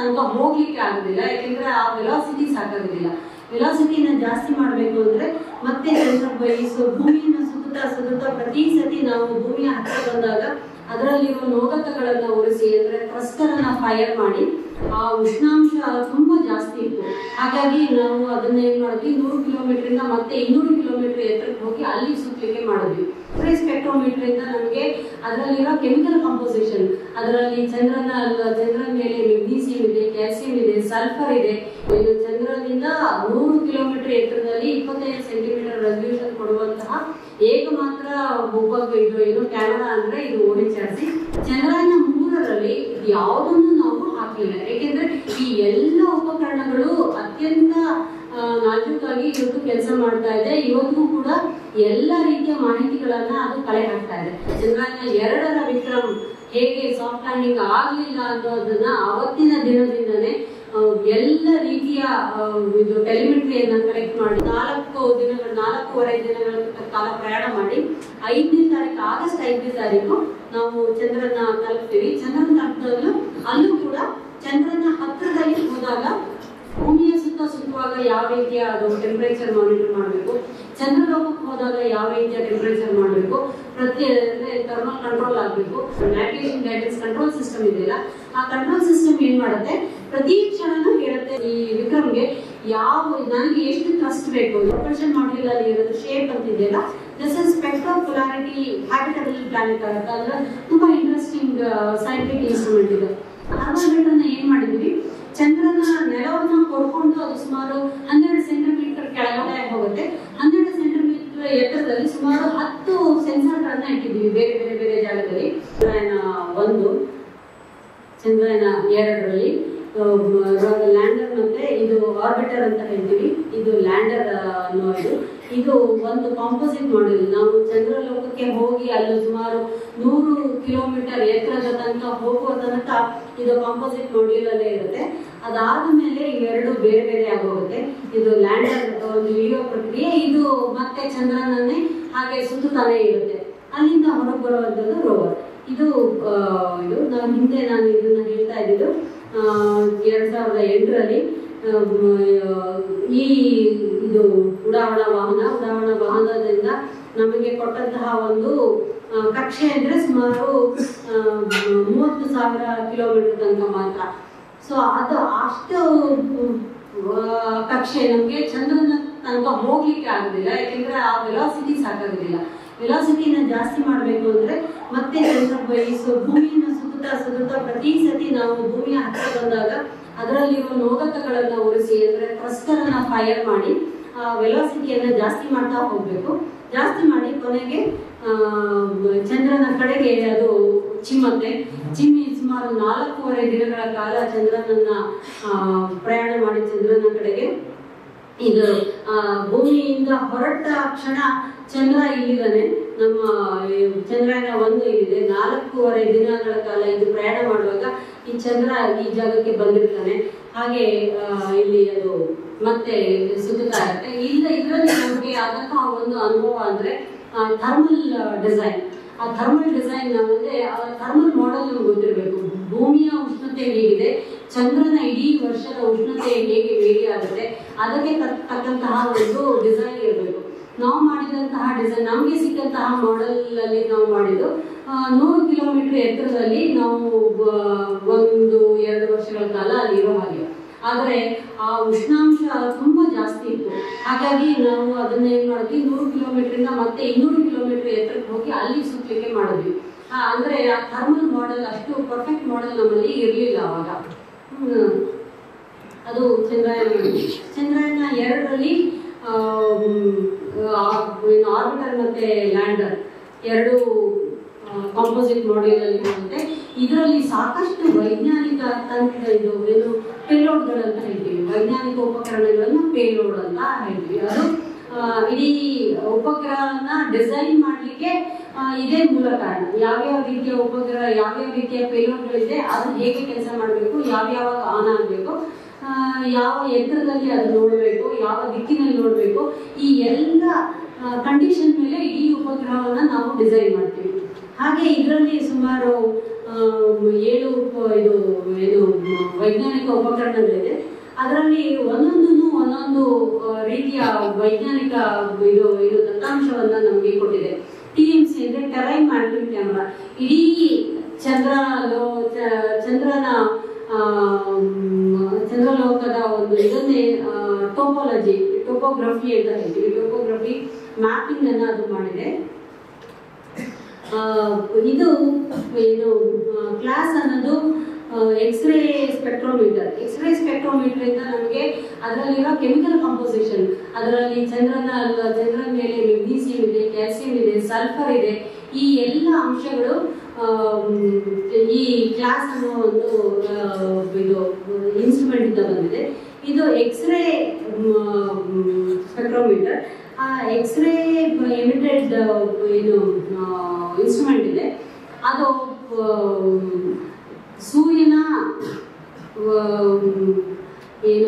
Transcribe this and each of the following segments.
ತನಕ ಹೋಗ್ಲಿಕ್ಕೆ ಆಗೋದಿಲ್ಲ ಯಾಕೆಂದ್ರೆ ಆ ವೆಲಾಸಿಟಿ ಸಾಕಾಗೋದಿಲ್ಲ ವೆಲಾಸಿಟಿನ ಜಾಸ್ತಿ ಮಾಡಬೇಕು ಅಂದ್ರೆ ಮತ್ತೆ ಜನರ ಬಯಸು ಭೂಮಿಯನ್ನ ಸುತ್ತುತ್ತಾ ಸುತ್ತುತ್ತಾ ಪ್ರತಿ ಸತಿ ನಾವು ಭೂಮಿಯ ಹತ್ತಿರ ಬಂದಾಗ ಅದರಲ್ಲಿರುವ ನೋದಕಗಳನ್ನ ಉರಿಸಿ ಅಂದ್ರೆ ಥ್ರಸ್ಟರ್ ಅನ್ನ ಫೈರ್ ಮಾಡಿ ಆ ಉಷ್ಣಾಂಶ ತುಂಬಾ ಜಾಸ್ತಿ ಇತ್ತು ಹಾಗಾಗಿ ನಾವು ಅದನ್ನ ಏನ್ ಮಾಡಿದ್ವಿ ನೂರು ಕಿಲೋಮೀಟರ್ ಇಂದ ಮತ್ತೆ ಇನ್ನೂರು ಕಿಲೋಮೀಟರ್ ಎತ್ತರಕ್ಕೆ ಹೋಗಿ ಅಲ್ಲಿ ಸುತ್ತಲಿಕ್ಕೆ ಮಾಡಿದ್ವಿ ಫ್ರೀ ಸ್ಪೆಕ್ಟ್ರೋಮೀಟರ್ ಇಂದ ನಮಗೆ ಅದರಲ್ಲಿರೋ ಕೆಮಿಕಲ್ ಕಂಪೋಸಿಷನ್ ಅದರಲ್ಲಿ ಚಂದ್ರನ ಚಂದ್ರನ ಮೇಲೆ ಮೆಗ್ನೀಸಿಯಂ ಇದೆ ಕ್ಯಾಲ್ಸಿಯಂ ಇದೆ ಸಲ್ಫರ್ ಇದೆ ಇದು ಚಂದ್ರನಿಂದ ನೂರು ಕಿಲೋಮೀಟರ್ ಎತ್ತರದಲ್ಲಿ ಇಪ್ಪತ್ತೈದು ಸೆಂಟಿಮೀಟರ್ ರೆಸಲ್ಯೂಷನ್ ಕೊಡುವಂತಹ ಏಕಮಾತ್ರ ಉಪಗ್ರಹ ಇದು ಏನು ಕ್ಯಾಮೆರಾ ಅಂದ್ರೆ ಇದು ಓಡಿಚಾರಿಸಿ ಚಂದ್ರಯಾನ ಮೂರರಲ್ಲಿ ಇದು ಯಾವುದನ್ನು ನಾವು ಹಾಕಲಿಲ್ಲ ಏಕೆಂದ್ರೆ ಈ ಎಲ್ಲ ಉಪಕರಣಗಳು ಅತ್ಯಂತ ಆ, ನಾಜೂಕಾಗಿ ಇವತ್ತು ಕೆಲಸ ಮಾಡ್ತಾ ಇದೆ ಇವತ್ತಿಗೂ ಕೂಡ ಎಲ್ಲ ರೀತಿಯ ಮಾಹಿತಿಗಳನ್ನ ಅದು ಕಲೆ ಹಾಕ್ತಾ ಇದೆ ಚಂದ್ರಯಾನ ಎರಡರ ವಿಕ್ರಮ್ ಹೇಗೆ ಸಾಫ್ಟ್ ಲ್ಯಾಂಡಿಂಗ್ ಆಗ್ಲಿಲ್ಲ ಅನ್ನೋದನ್ನ ಅವತ್ತಿನ ದಿನದಿಂದನೇ ಆ, ಎಲ್ಲ ರೀತಿಯ ಆ, ಇದು ಟೆಲಿಮೆಟ್ರಿಯನ್ನ ಕಲೆಕ್ಟ್ ಮಾಡಿ ನಾಲ್ಕು ದಿನಗಳು ನಾಲ್ಕೂವರೆ ದಿನಗಳ ಕಾಲ ಪ್ರಯಾಣ ಮಾಡಿ ಐದನೇ ತಾರೀಕು ಆಗಸ್ಟ್ ಐದನೇ ತಾರೀಕು ನಾವು ಚಂದ್ರನ ತಲುಪ್ತೀವಿ ಚಂದ್ರನ ತಲುಪಿದಾಗಲೂ ಅಲ್ಲೂ ಕೂಡ ಚಂದ್ರನ ಹತ್ತಿರದಲ್ಲಿ ಹೋದಾಗ ಭೂಮಿಯ ಸುತ್ತ ಸುತ್ತುವಾಗ ಯಾವ ರೀತಿಯ ಅದು ಟೆಂಪರೇಚರ್ ಮಾನಿಟರ್ ಮಾಡಬೇಕು ಚಂದ್ರಲೋಕಕ್ಕೆ ಹೋದಾಗ ಯಾವ ರೀತಿಯ ಟೆಂಪರೇಚರ್ ಮಾಡಬೇಕು ಪ್ರತಿ ಥರ್ಮಲ್ ಕಂಟ್ರೋಲ್ ಆಗಬೇಕು ನ್ಯಾವಿಗೇಷನ್ ಗೈಡೆನ್ಸ್ ಕಂಟ್ರೋಲ್ ಸಿಸ್ಟಮ್ ಇದೆಯಲ್ಲ ಆ ಕಂಟ್ರೋಲ್ ಸಿಸ್ಟಮ್ ಏನ್ ಮಾಡುತ್ತೆ ಪ್ರತಿ ಕ್ಷಣನೂ ಹೇಳುತ್ತೆ ಈ ವಿಕ್ರಮ್ಗೆ ಯಾವ ನನಗೆ ಎಷ್ಟು ಟ್ರಸ್ಟ್ ಬೇಕು ಪ್ರೊಫೆಷನ್ ಮಾಡಲಿಲ್ಲ ಅಲ್ಲಿ ಇರೋದು ಶೇಪ್ ಅಂತಿದೆಯಲ್ಲ this is spectral polarity habitable planet ಆಗುತ್ತೆ ಅಂದ್ರೆ ತುಂಬಾ ಇಂಟ್ರೆಸ್ಟಿಂಗ್ ಸೈಂಟಿಫಿಕ್ ಇನ್ಸ್ಟ್ರೂಮೆಂಟ್ ಇದು ಥರ್ಮೋಮೀಟರ್ನ ಏನ್ ಮಾಡಿದ್ವಿ ಚಂದ್ರನ ನೆಲವನ್ನ ಕೊಡ್ಕೊಂಡು ಅದು ಸುಮಾರು ಹನ್ನೆರಡು ಸೆಂಟಿಮೀಟರ್ ಕೆಳಗಡೆ ಹೋಗುತ್ತೆ ಹನ್ನೆರಡು ಸೆಂಟಿಮೀಟರ್ ಎತ್ತರದಲ್ಲಿ ಸುಮಾರು ಹತ್ತು ಸೆನ್ಸಾರ್ಗಳನ್ನ ಇಟ್ಟಿದ್ದೀವಿ ಬೇರೆ ಬೇರೆ ಬೇರೆ ಜಾಗದಲ್ಲಿ ಚಂದ್ರಯಾನ ಒಂದು ಚಂದ್ರಯಾನ ಎರಡರಲ್ಲಿ ಲ್ಯಾಂಡರ್ ಮತ್ತೆ ಇದು ಆರ್ಬಿಟರ್ ಅಂತ ಹೇಳ್ತೀವಿ ಇದು ಲ್ಯಾಂಡರ್ ಅನ್ನೋ ಇದು ಇದು ಒಂದು ಕಾಂಪೋಸಿಟ್ ಮಾಡೆಲ್ ನಾವು ಚಂದ್ರಲೋಕಕ್ಕೆ ಹೋಗಿ ಅಲ್ಲಿ ಸುಮಾರು ನೂರು ಕಿಲೋಮೀಟರ್ ಎತ್ತರದ ತನಕ ಹೋಗುವ ತನಕ ಇದು ಕಾಂಪೋಸಿಟ್ ಮಾಡ್ಯೂಲ್ ಅಲ್ಲೇ ಇರುತ್ತೆ ಅದಾದ ಮೇಲೆ ಇವೆರಡು ಬೇರೆ ಬೇರೆ ಆಗೋಗುತ್ತೆ ಇದು ಲ್ಯಾಂಡರ್ ಒಂದು ಇಳಿಯೋ ಪ್ರಕ್ರಿಯೆ ಇದು ಮತ್ತೆ ಚಂದ್ರನನ್ನೇ ಹಾಗೆ ಸುತ್ತುತ್ತಾನೆ ಇರುತ್ತೆ ಅಲ್ಲಿಂದ ಹೊರಗೆ ಬರುವಂಥದ್ದು ರೋವರ್ ಇದು ಆ, ಇದು ನಾನು ಹಿಂದೆ ನಾನು ಇದನ್ನ ಹೇಳ್ತಾ ಇದ್ದಿದ್ದು ಆ, ಎರಡ್ ಸಾವಿರದ ಎಂಟರಲ್ಲಿ ಈ ಇದು ಉಡಾವಣಾ ವಾಹನ ಉಡಾವಣಾ ವಾಹನದಿಂದ ನಮಗೆ ಕೊಟ್ಟಂತಹ ಒಂದು ಆ, ಕಕ್ಷೆ ಅಂದ್ರೆ ಸುಮಾರು ಆ, ಮೂವತ್ತು ಸಾವಿರ ಕಿಲೋಮೀಟರ್ ತನಕ ಮಾತ್ರ ಸೊ ಅದು ಅಷ್ಟು ಆ, ಕಕ್ಷೆ ನಮಗೆ ಚಂದ್ರನ ತನಕ ಹೋಗ್ಲಿಕ್ಕೆ ಆಗೋದಿಲ್ಲ ಯಾಕೆಂದ್ರೆ ಆ ವೆಲಾಸಿಟಿ ಸಾಕಾಗೋದಿಲ್ಲ ವೆಲಾಸಿಟಿನ ಜಾಸ್ತಿ ಮಾಡಬೇಕು ಅಂದ್ರೆ ಮತ್ತೆ ಚಂದ್ರ ಬಯಸು ಭೂಮಿಯನ್ನ ಸುತ್ತುತ್ತಾ ಸುತ್ತುತ್ತಾ ಪ್ರತಿ ಸತಿ ನಾವು ಭೂಮಿಯ ಹತ್ತಿರ ಬಂದಾಗ ಅದರಲ್ಲಿರುವ ನೋದಕಗಳನ್ನ ಉರಿಸಿ ಅಂದ್ರೆ ಥ್ರಸ್ಟರ್ ಅನ್ನ ಫೈರ್ ಮಾಡಿ ಆ ವೆಲಾಸಿಟಿಯನ್ನ ಜಾಸ್ತಿ ಮಾಡ್ತಾ ಹೋಗ್ಬೇಕು ಜಾಸ್ತಿ ಮಾಡಿ ಕೊನೆಗೆ ಆ, ಚಂದ್ರನ ಕಡೆಗೆ ಅದು ಚಿಮ್ಮತ್ತೆ ಚಿಮ್ಮಿ ಸುಮಾರು ನಾಲ್ಕೂವರೆ ದಿನಗಳ ಕಾಲ ಚಂದ್ರನನ್ನ ಆ, ಪ್ರಯಾಣ ಮಾಡಿ ಚಂದ್ರನ ಕಡೆಗೆ ಇದು ಆ, ಭೂಮಿಯಿಂದ ಹೊರಟ ಕ್ಷಣ ಚಂದ್ರ ಇಲ್ಲಿದ್ದಾನೆ ನಮ್ಮ ಈ ಚಂದ್ರಯಾನ ಒಂದು ಇಲ್ಲಿದೆ ನಾಲ್ಕೂವರೆ ದಿನಗಳ ಕಾಲ ಇದು ಪ್ರಯಾಣ ಮಾಡುವಾಗ ಈ ಚಂದ್ರ ಈ ಜಾಗಕ್ಕೆ ಬಂದಿರ್ತಾನೆ ಹಾಗೆ ಆ, ಇಲ್ಲಿ ಅದು ಮತ್ತೆ ಸುತ್ತುತ್ತಾ ಇರುತ್ತೆ ಇಲ್ಲ ಇದರಲ್ಲಿ ನಮಗೆ ಆದಂತಹ ಒಂದು ಅನುಭವ ಅಂದ್ರೆ ಥರ್ಮಲ್ ಡಿಸೈನ್ ಆ ಥರ್ಮಲ್ ಡಿಸೈನ್ ಅಂದ್ರೆ ಆ ಥರ್ಮಲ್ ಮಾಡೆಲ್ ನಮ್ಗೆ ಗೊತ್ತಿರಬೇಕು ಭೂಮಿಯ ಉಷ್ಣತೆ ಹೇಗಿದೆ ಚಂದ್ರನ ಇಡೀ ವರ್ಷದ ಉಷ್ಣತೆ ಹೇಗೆ ವೇರಿ ಆಗುತ್ತೆ ಅದಕ್ಕೆ ತಕ್- ತಕ್ಕಂತಹ ಒಂದು ಡಿಸೈನ್ ಇರಬೇಕು ನಾವು ಮಾಡಿದಂತಹ ಡಿಸೈನ್ ನಮಗೆ ಸಿಕ್ಕಂತಹ ಮಾಡೆಲ್ ಅಲ್ಲಿ ನಾವು ಮಾಡಿದ್ದು ಆ, ನೂರು ಕಿಲೋಮೀಟರ್ ಎತ್ತರದಲ್ಲಿ ನಾವು ಆ, ಒಂದು ಎರಡು ವರ್ಷಗಳ ಕಾಲ ಅಲ್ಲಿ ಇರೋ ಹಾಗೆ ಆದರೆ ಆ ಉಷ್ಣಾಂಶ ತುಂಬಾ ಜಾಸ್ತಿ ಇತ್ತು ಹಾಗಾಗಿ ನಾವು ಅದನ್ನ ಏನ್ ಮಾಡಿದ್ವಿ ನೂರು ಕಿಲೋಮೀಟರ್ ಇಂದ ಮತ್ತೆ ಇನ್ನೂರು ಕಿಲೋಮೀಟರ್ ಎತ್ತರಕ್ಕೆ ಹೋಗಿ ಅಲ್ಲಿ ಸುತ್ತಲಿಕ್ಕೆ ಮಾಡಿದ್ವಿ ಆ, ಅಂದ್ರೆ ಆ ಥರ್ಮಲ್ ಮಾಡೆಲ್ ಅಷ್ಟು ಪರ್ಫೆಕ್ಟ್ ಮಾಡೆಲ್ ನಮ್ಮಲ್ಲಿ ಇರಲಿಲ್ಲ ಅವಾಗ ಹ್ಮ್. ಅದು ಚಂದ್ರಯಾನ ಚಂದ್ರಯಾನ ಎರಡರಲ್ಲಿ ಆರ್ಬಿಟರ್ ಮತ್ತೆ ಲ್ಯಾಂಡರ್ ಎರಡು ಕಾಂಪೋಸಿಟ್ ಮಾಡೆಲ್ ಅಲ್ಲಿ ಬರುತ್ತೆ ಇದರಲ್ಲಿ ಸಾಕಷ್ಟು ವೈಜ್ಞಾನಿಕ ತಂತ್ರ ಇದು ಏನು ಪೇಲೋಡ್ಗಳಂತ ಹೇಳ್ತೀವಿ ವೈಜ್ಞಾನಿಕ ಉಪಕರಣಗಳನ್ನ ಪೇಲೋಡ್ ಅಂತ ಹೇಳ್ತೀವಿ ಅದು ಆ, ಇಡೀ ಉಪಗ್ರಹನ ಡಿಸೈನ್ ಮಾಡಲಿಕ್ಕೆ ಇದೇ ಮೂಲ ಕಾರಣ ಯಾವ್ಯಾವ ರೀತಿಯ ಉಪಗ್ರಹ ಯಾವ್ಯಾವ ರೀತಿಯ ಪೇಲೋಡ್ಗಳಿದೆ ಅದು ಹೇಗೆ ಕೆಲಸ ಮಾಡಬೇಕು ಯಾವ್ಯಾವಾಗ ಆನ್ ಆಗಬೇಕು ಯಾವ ಎತ್ತರದಲ್ಲಿ ಅದು ನೋಡಬೇಕು ಯಾವ ದಿಕ್ಕಿನಲ್ಲಿ ನೋಡಬೇಕು ಈ ಎಲ್ಲ ಕಂಡೀಷನ್ ಮೇಲೆ ಇಡೀ ಉಪಗ್ರಹವನ್ನ ನಾವು ಡಿಸೈನ್ ಮಾಡ್ತೀವಿ ಹಾಗೆ ಇದರಲ್ಲಿ ಸುಮಾರು ಆ, ಏಳು ಉಪ- ಇದು ಇದು ವೈಜ್ಞಾನಿಕ ಉಪಕರಣಗಳಿದೆ ಅದರಲ್ಲಿ ಒಂದೊಂದನ್ನು ಒಂದೊಂದು ಆ, ರೀತಿಯ ವೈಜ್ಞಾನಿಕ ಇದು ಇದು ದತ್ತಾಂಶವನ್ನ ನಮಗೆ ಕೊಟ್ಟಿದೆ ಟಿ ಎಂ ಸಿ ಅಂದ್ರೆ ಟೆರೈನ್ ಮ್ಯಾಪಿಂಗ್ ಕ್ಯಾಮ್ರಾ ಇಡೀ ಚಂದ್ರ ಲೋ- ಚ- ಚಂದ್ರನ ಆ, ಮ್, ಚಂದ್ರಲೋಕದ ಒಂದು ಇದನ್ನೇ ಟೋಪೋಲಜಿ ಟೋಪೋಗ್ರಫಿ ಅಂತ ಹೇಳ್ತೀವಿ ಟೋಪೋಗ್ರಫಿ ಮ್ಯಾಪಿಂಗ್ ಅನ್ನ ಅದು ಮಾಡಿದೆ ಆ, ಇದು ಏನು ಕ್ಲಾಸ್ ಅನ್ನೋದು ಎಕ್ಸ್ರೇ ಸ್ಪೆಕ್ಟ್ರೋಮೀಟರ್ ಎಕ್ಸ್ರೇ ಸ್ಪೆಕ್ಟ್ರೋಮೀಟರ್ ಇಂದ ನಮಗೆ ಅದರಲ್ಲಿರೋ ಕೆಮಿಕಲ್ ಕಂಪೋಸಿಷನ್ ಅದರಲ್ಲಿ ಚಂದ್ರನ ಚಂದ್ರನ ಮೇಲೆ ಮೆಗ್ನೀಸಿಯಂ ಇದೆ ಕ್ಯಾಲ್ಸಿಯಂ ಇದೆ ಸಲ್ಫರ್ ಇದೆ ಈ ಎಲ್ಲ ಅಂಶಗಳು ಆಮ್, ಈ ಕ್ಲಾಸ್ ಅನ್ನೋ ಒಂದು ಆ, ಇದು ಇನ್ಸ್ಟ್ರೂಮೆಂಟ್ ಇಂದ ಬಂದಿದೆ ಇದು ಎಕ್ಸ್ರೇ ಸ್ಪೆಕ್ಟ್ರೋಮೀಟರ್ ಆ ಎಕ್ಸ್ರೇ ಎಮಿಟೆಡ್ ಏನು ಇನ್ಸ್ಟ್ರೂಮೆಂಟ್ ಇದೆ ಅದು ಆ, ಸೂರ್ಯನ ಆ, ಏನು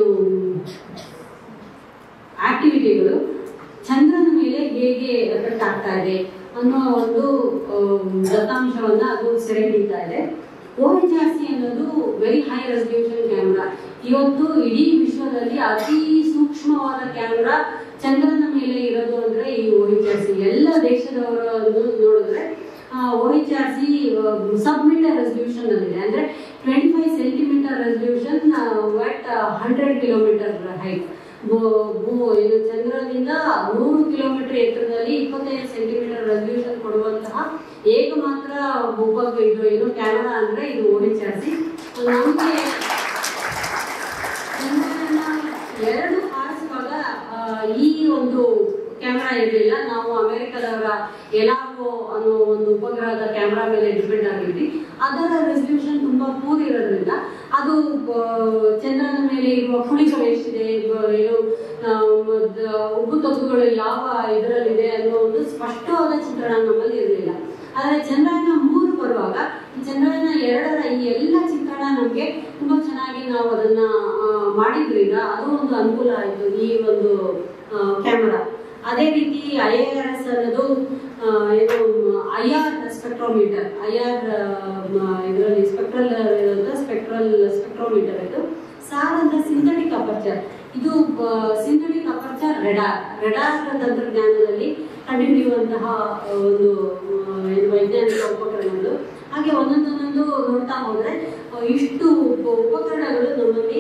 ಆಕ್ಟಿವಿಟಿಗಳು ಚಂದ್ರನ ಮೇಲೆ ಹೇಗೆ ಎಫೆಕ್ಟ್ ಆಗ್ತಾ ಇದೆ ಅನ್ನೋ ಒಂದು ಆಮ್, ದತ್ತಾಂಶವನ್ನ ಅದು ಸೆರೆ ಹಿಡಿತಾ ಇದೆ ಓ ಎಚ್ ಆರ್ ಸಿ ಅನ್ನೋದು ವೆರಿ ಹೈ ರೆಸಲ್ಯೂಷನ್ ಕ್ಯಾಮ್ರಾ ಇವತ್ತು ಇಡೀ ವಿಶ್ವದಲ್ಲಿ ಅತಿ ಸೂಕ್ಷ್ಮವಾದ ಕ್ಯಾಮ್ರಾ ಚಂದ್ರನ ಮೇಲೆ ಇರೋದು ಅಂದ್ರೆ ಈ ಓ ಎಚ್ ಆರ್ ಸಿ ಎಲ್ಲ ದೇಶದವರನ್ನು ನೋಡಿದ್ರೆ O H R C sub meter resolution ಅಲ್ಲಿದೆ ಅಂದ್ರೆ twenty five centimeter resolution at hundred kilometer height ಇದು ಚಂದ್ರನಿಂದ ನೂರು ಕಿಲೋಮೀಟರ್ ಎತ್ತರದಲ್ಲಿ ಇಪ್ಪತ್ತೈದು ಸೆಂಟಿಮೀಟರ್ ರೆಸಲ್ಯೂಷನ್ ಕೊಡುವಂತಹ ಏಕಮಾತ್ರ ಉಪ ಇದು ಏನು ಕ್ಯಾಮೆರಾ ಅಂದ್ರೆ ಇದು ಓ ಎಚ್ ಆರ್ ಸಿ ನಮಗೆ ಚಂದ್ರನ ಎರಡು ಹಾರಿಸುವಾಗ ಆ, ಈ ಒಂದು ಕ್ಯಾಮ್ರಾ ಇರಲಿಲ್ಲ ನಾವು ಅಮೆರಿಕದವರ ಎಲಾಗೋ ಅನ್ನೋ ಒಂದು ಉಪಗ್ರಹದ ಕ್ಯಾಮ್ರಾ ಮೇಲೆ ಡಿಪೆಂಡ್ ಆಗಿದ್ವಿ ಅದರ ರೆಸಲ್ಯೂಷನ್ ತುಂಬಾ ಪೂರ್ ಇರೋದ್ರಿಂದ ಅದು ಆ, ಚಂದ್ರನ ಮೇಲೆ ಇರುವ ಕುಳಿಗಳು ಎಷ್ಟಿದೆ ಬ- ಏನು ಆ, ಮದ್- ಉಬ್ಬು ತಗ್ಗುಗಳು ಯಾವ ಇದರಲ್ಲಿದೆ ಅನ್ನೋ ಒಂದು ಸ್ಪಷ್ಟವಾದ ಚಿತ್ರಣ ನಮ್ಮಲ್ಲಿ ಇರಲಿಲ್ಲ ಆದರೆ ಚಂದ್ರಯಾನ ಮೂರು ಬರುವಾಗ ಈ ಚಂದ್ರಯಾನ ಎರಡರ ಈ ಎಲ್ಲ ಚಿತ್ರಣ ನಮಗೆ ತುಂಬಾ ಚೆನ್ನಾಗಿ ನಾವು ಅದನ್ನ ಆ, ಮಾಡಿದ್ರಿಂದ ಅದು ಒಂದು ಅನುಕೂಲ ಆಯಿತು ಈ ಒಂದು ಕ್ಯಾಮರಾ ಅದೇ ರೀತಿ ಐ ಆರ್ ಎಸ್ ಅನ್ನೋದು ಆ, ಏನು I R spectrometer I R ಇದರಲ್ಲಿ ಸ್ಪೆಕ್ಟ್ರಲ್ ಸ್ಪೆಕ್ಟ್ರಲ್ ಸ್ಪೆಕ್ಟ್ರೋಮೀಟರ್ ಇದು ಸಾರ್ ಅಂದ್ರೆ ಸಿಂಥೆಟಿಕ್ ಅಪರ್ಚರ್ ಇದು ಸಿಂಥೆಟಿಕ್ ಅಪರ್ಚರ್ ರೆಡಾರ್ ರೆಡಾರ್ ತಂತ್ರಜ್ಞಾನದಲ್ಲಿ ಕಂಡುಹಿಡಿಯುವಂತಹ ಒಂದು ಆ, ಏನು ವೈಜ್ಞಾನಿಕ ಉಪಕರಣಗಳು ಹಾಗೆ ಒಂದೊಂದೊಂದೊಂದು ನೋಡ್ತಾ ಹೋದ್ರೆ ಆ, ಇಷ್ಟು ಉಪ- ಉಪಕರಣಗಳು ನಮ್ಮಲ್ಲಿ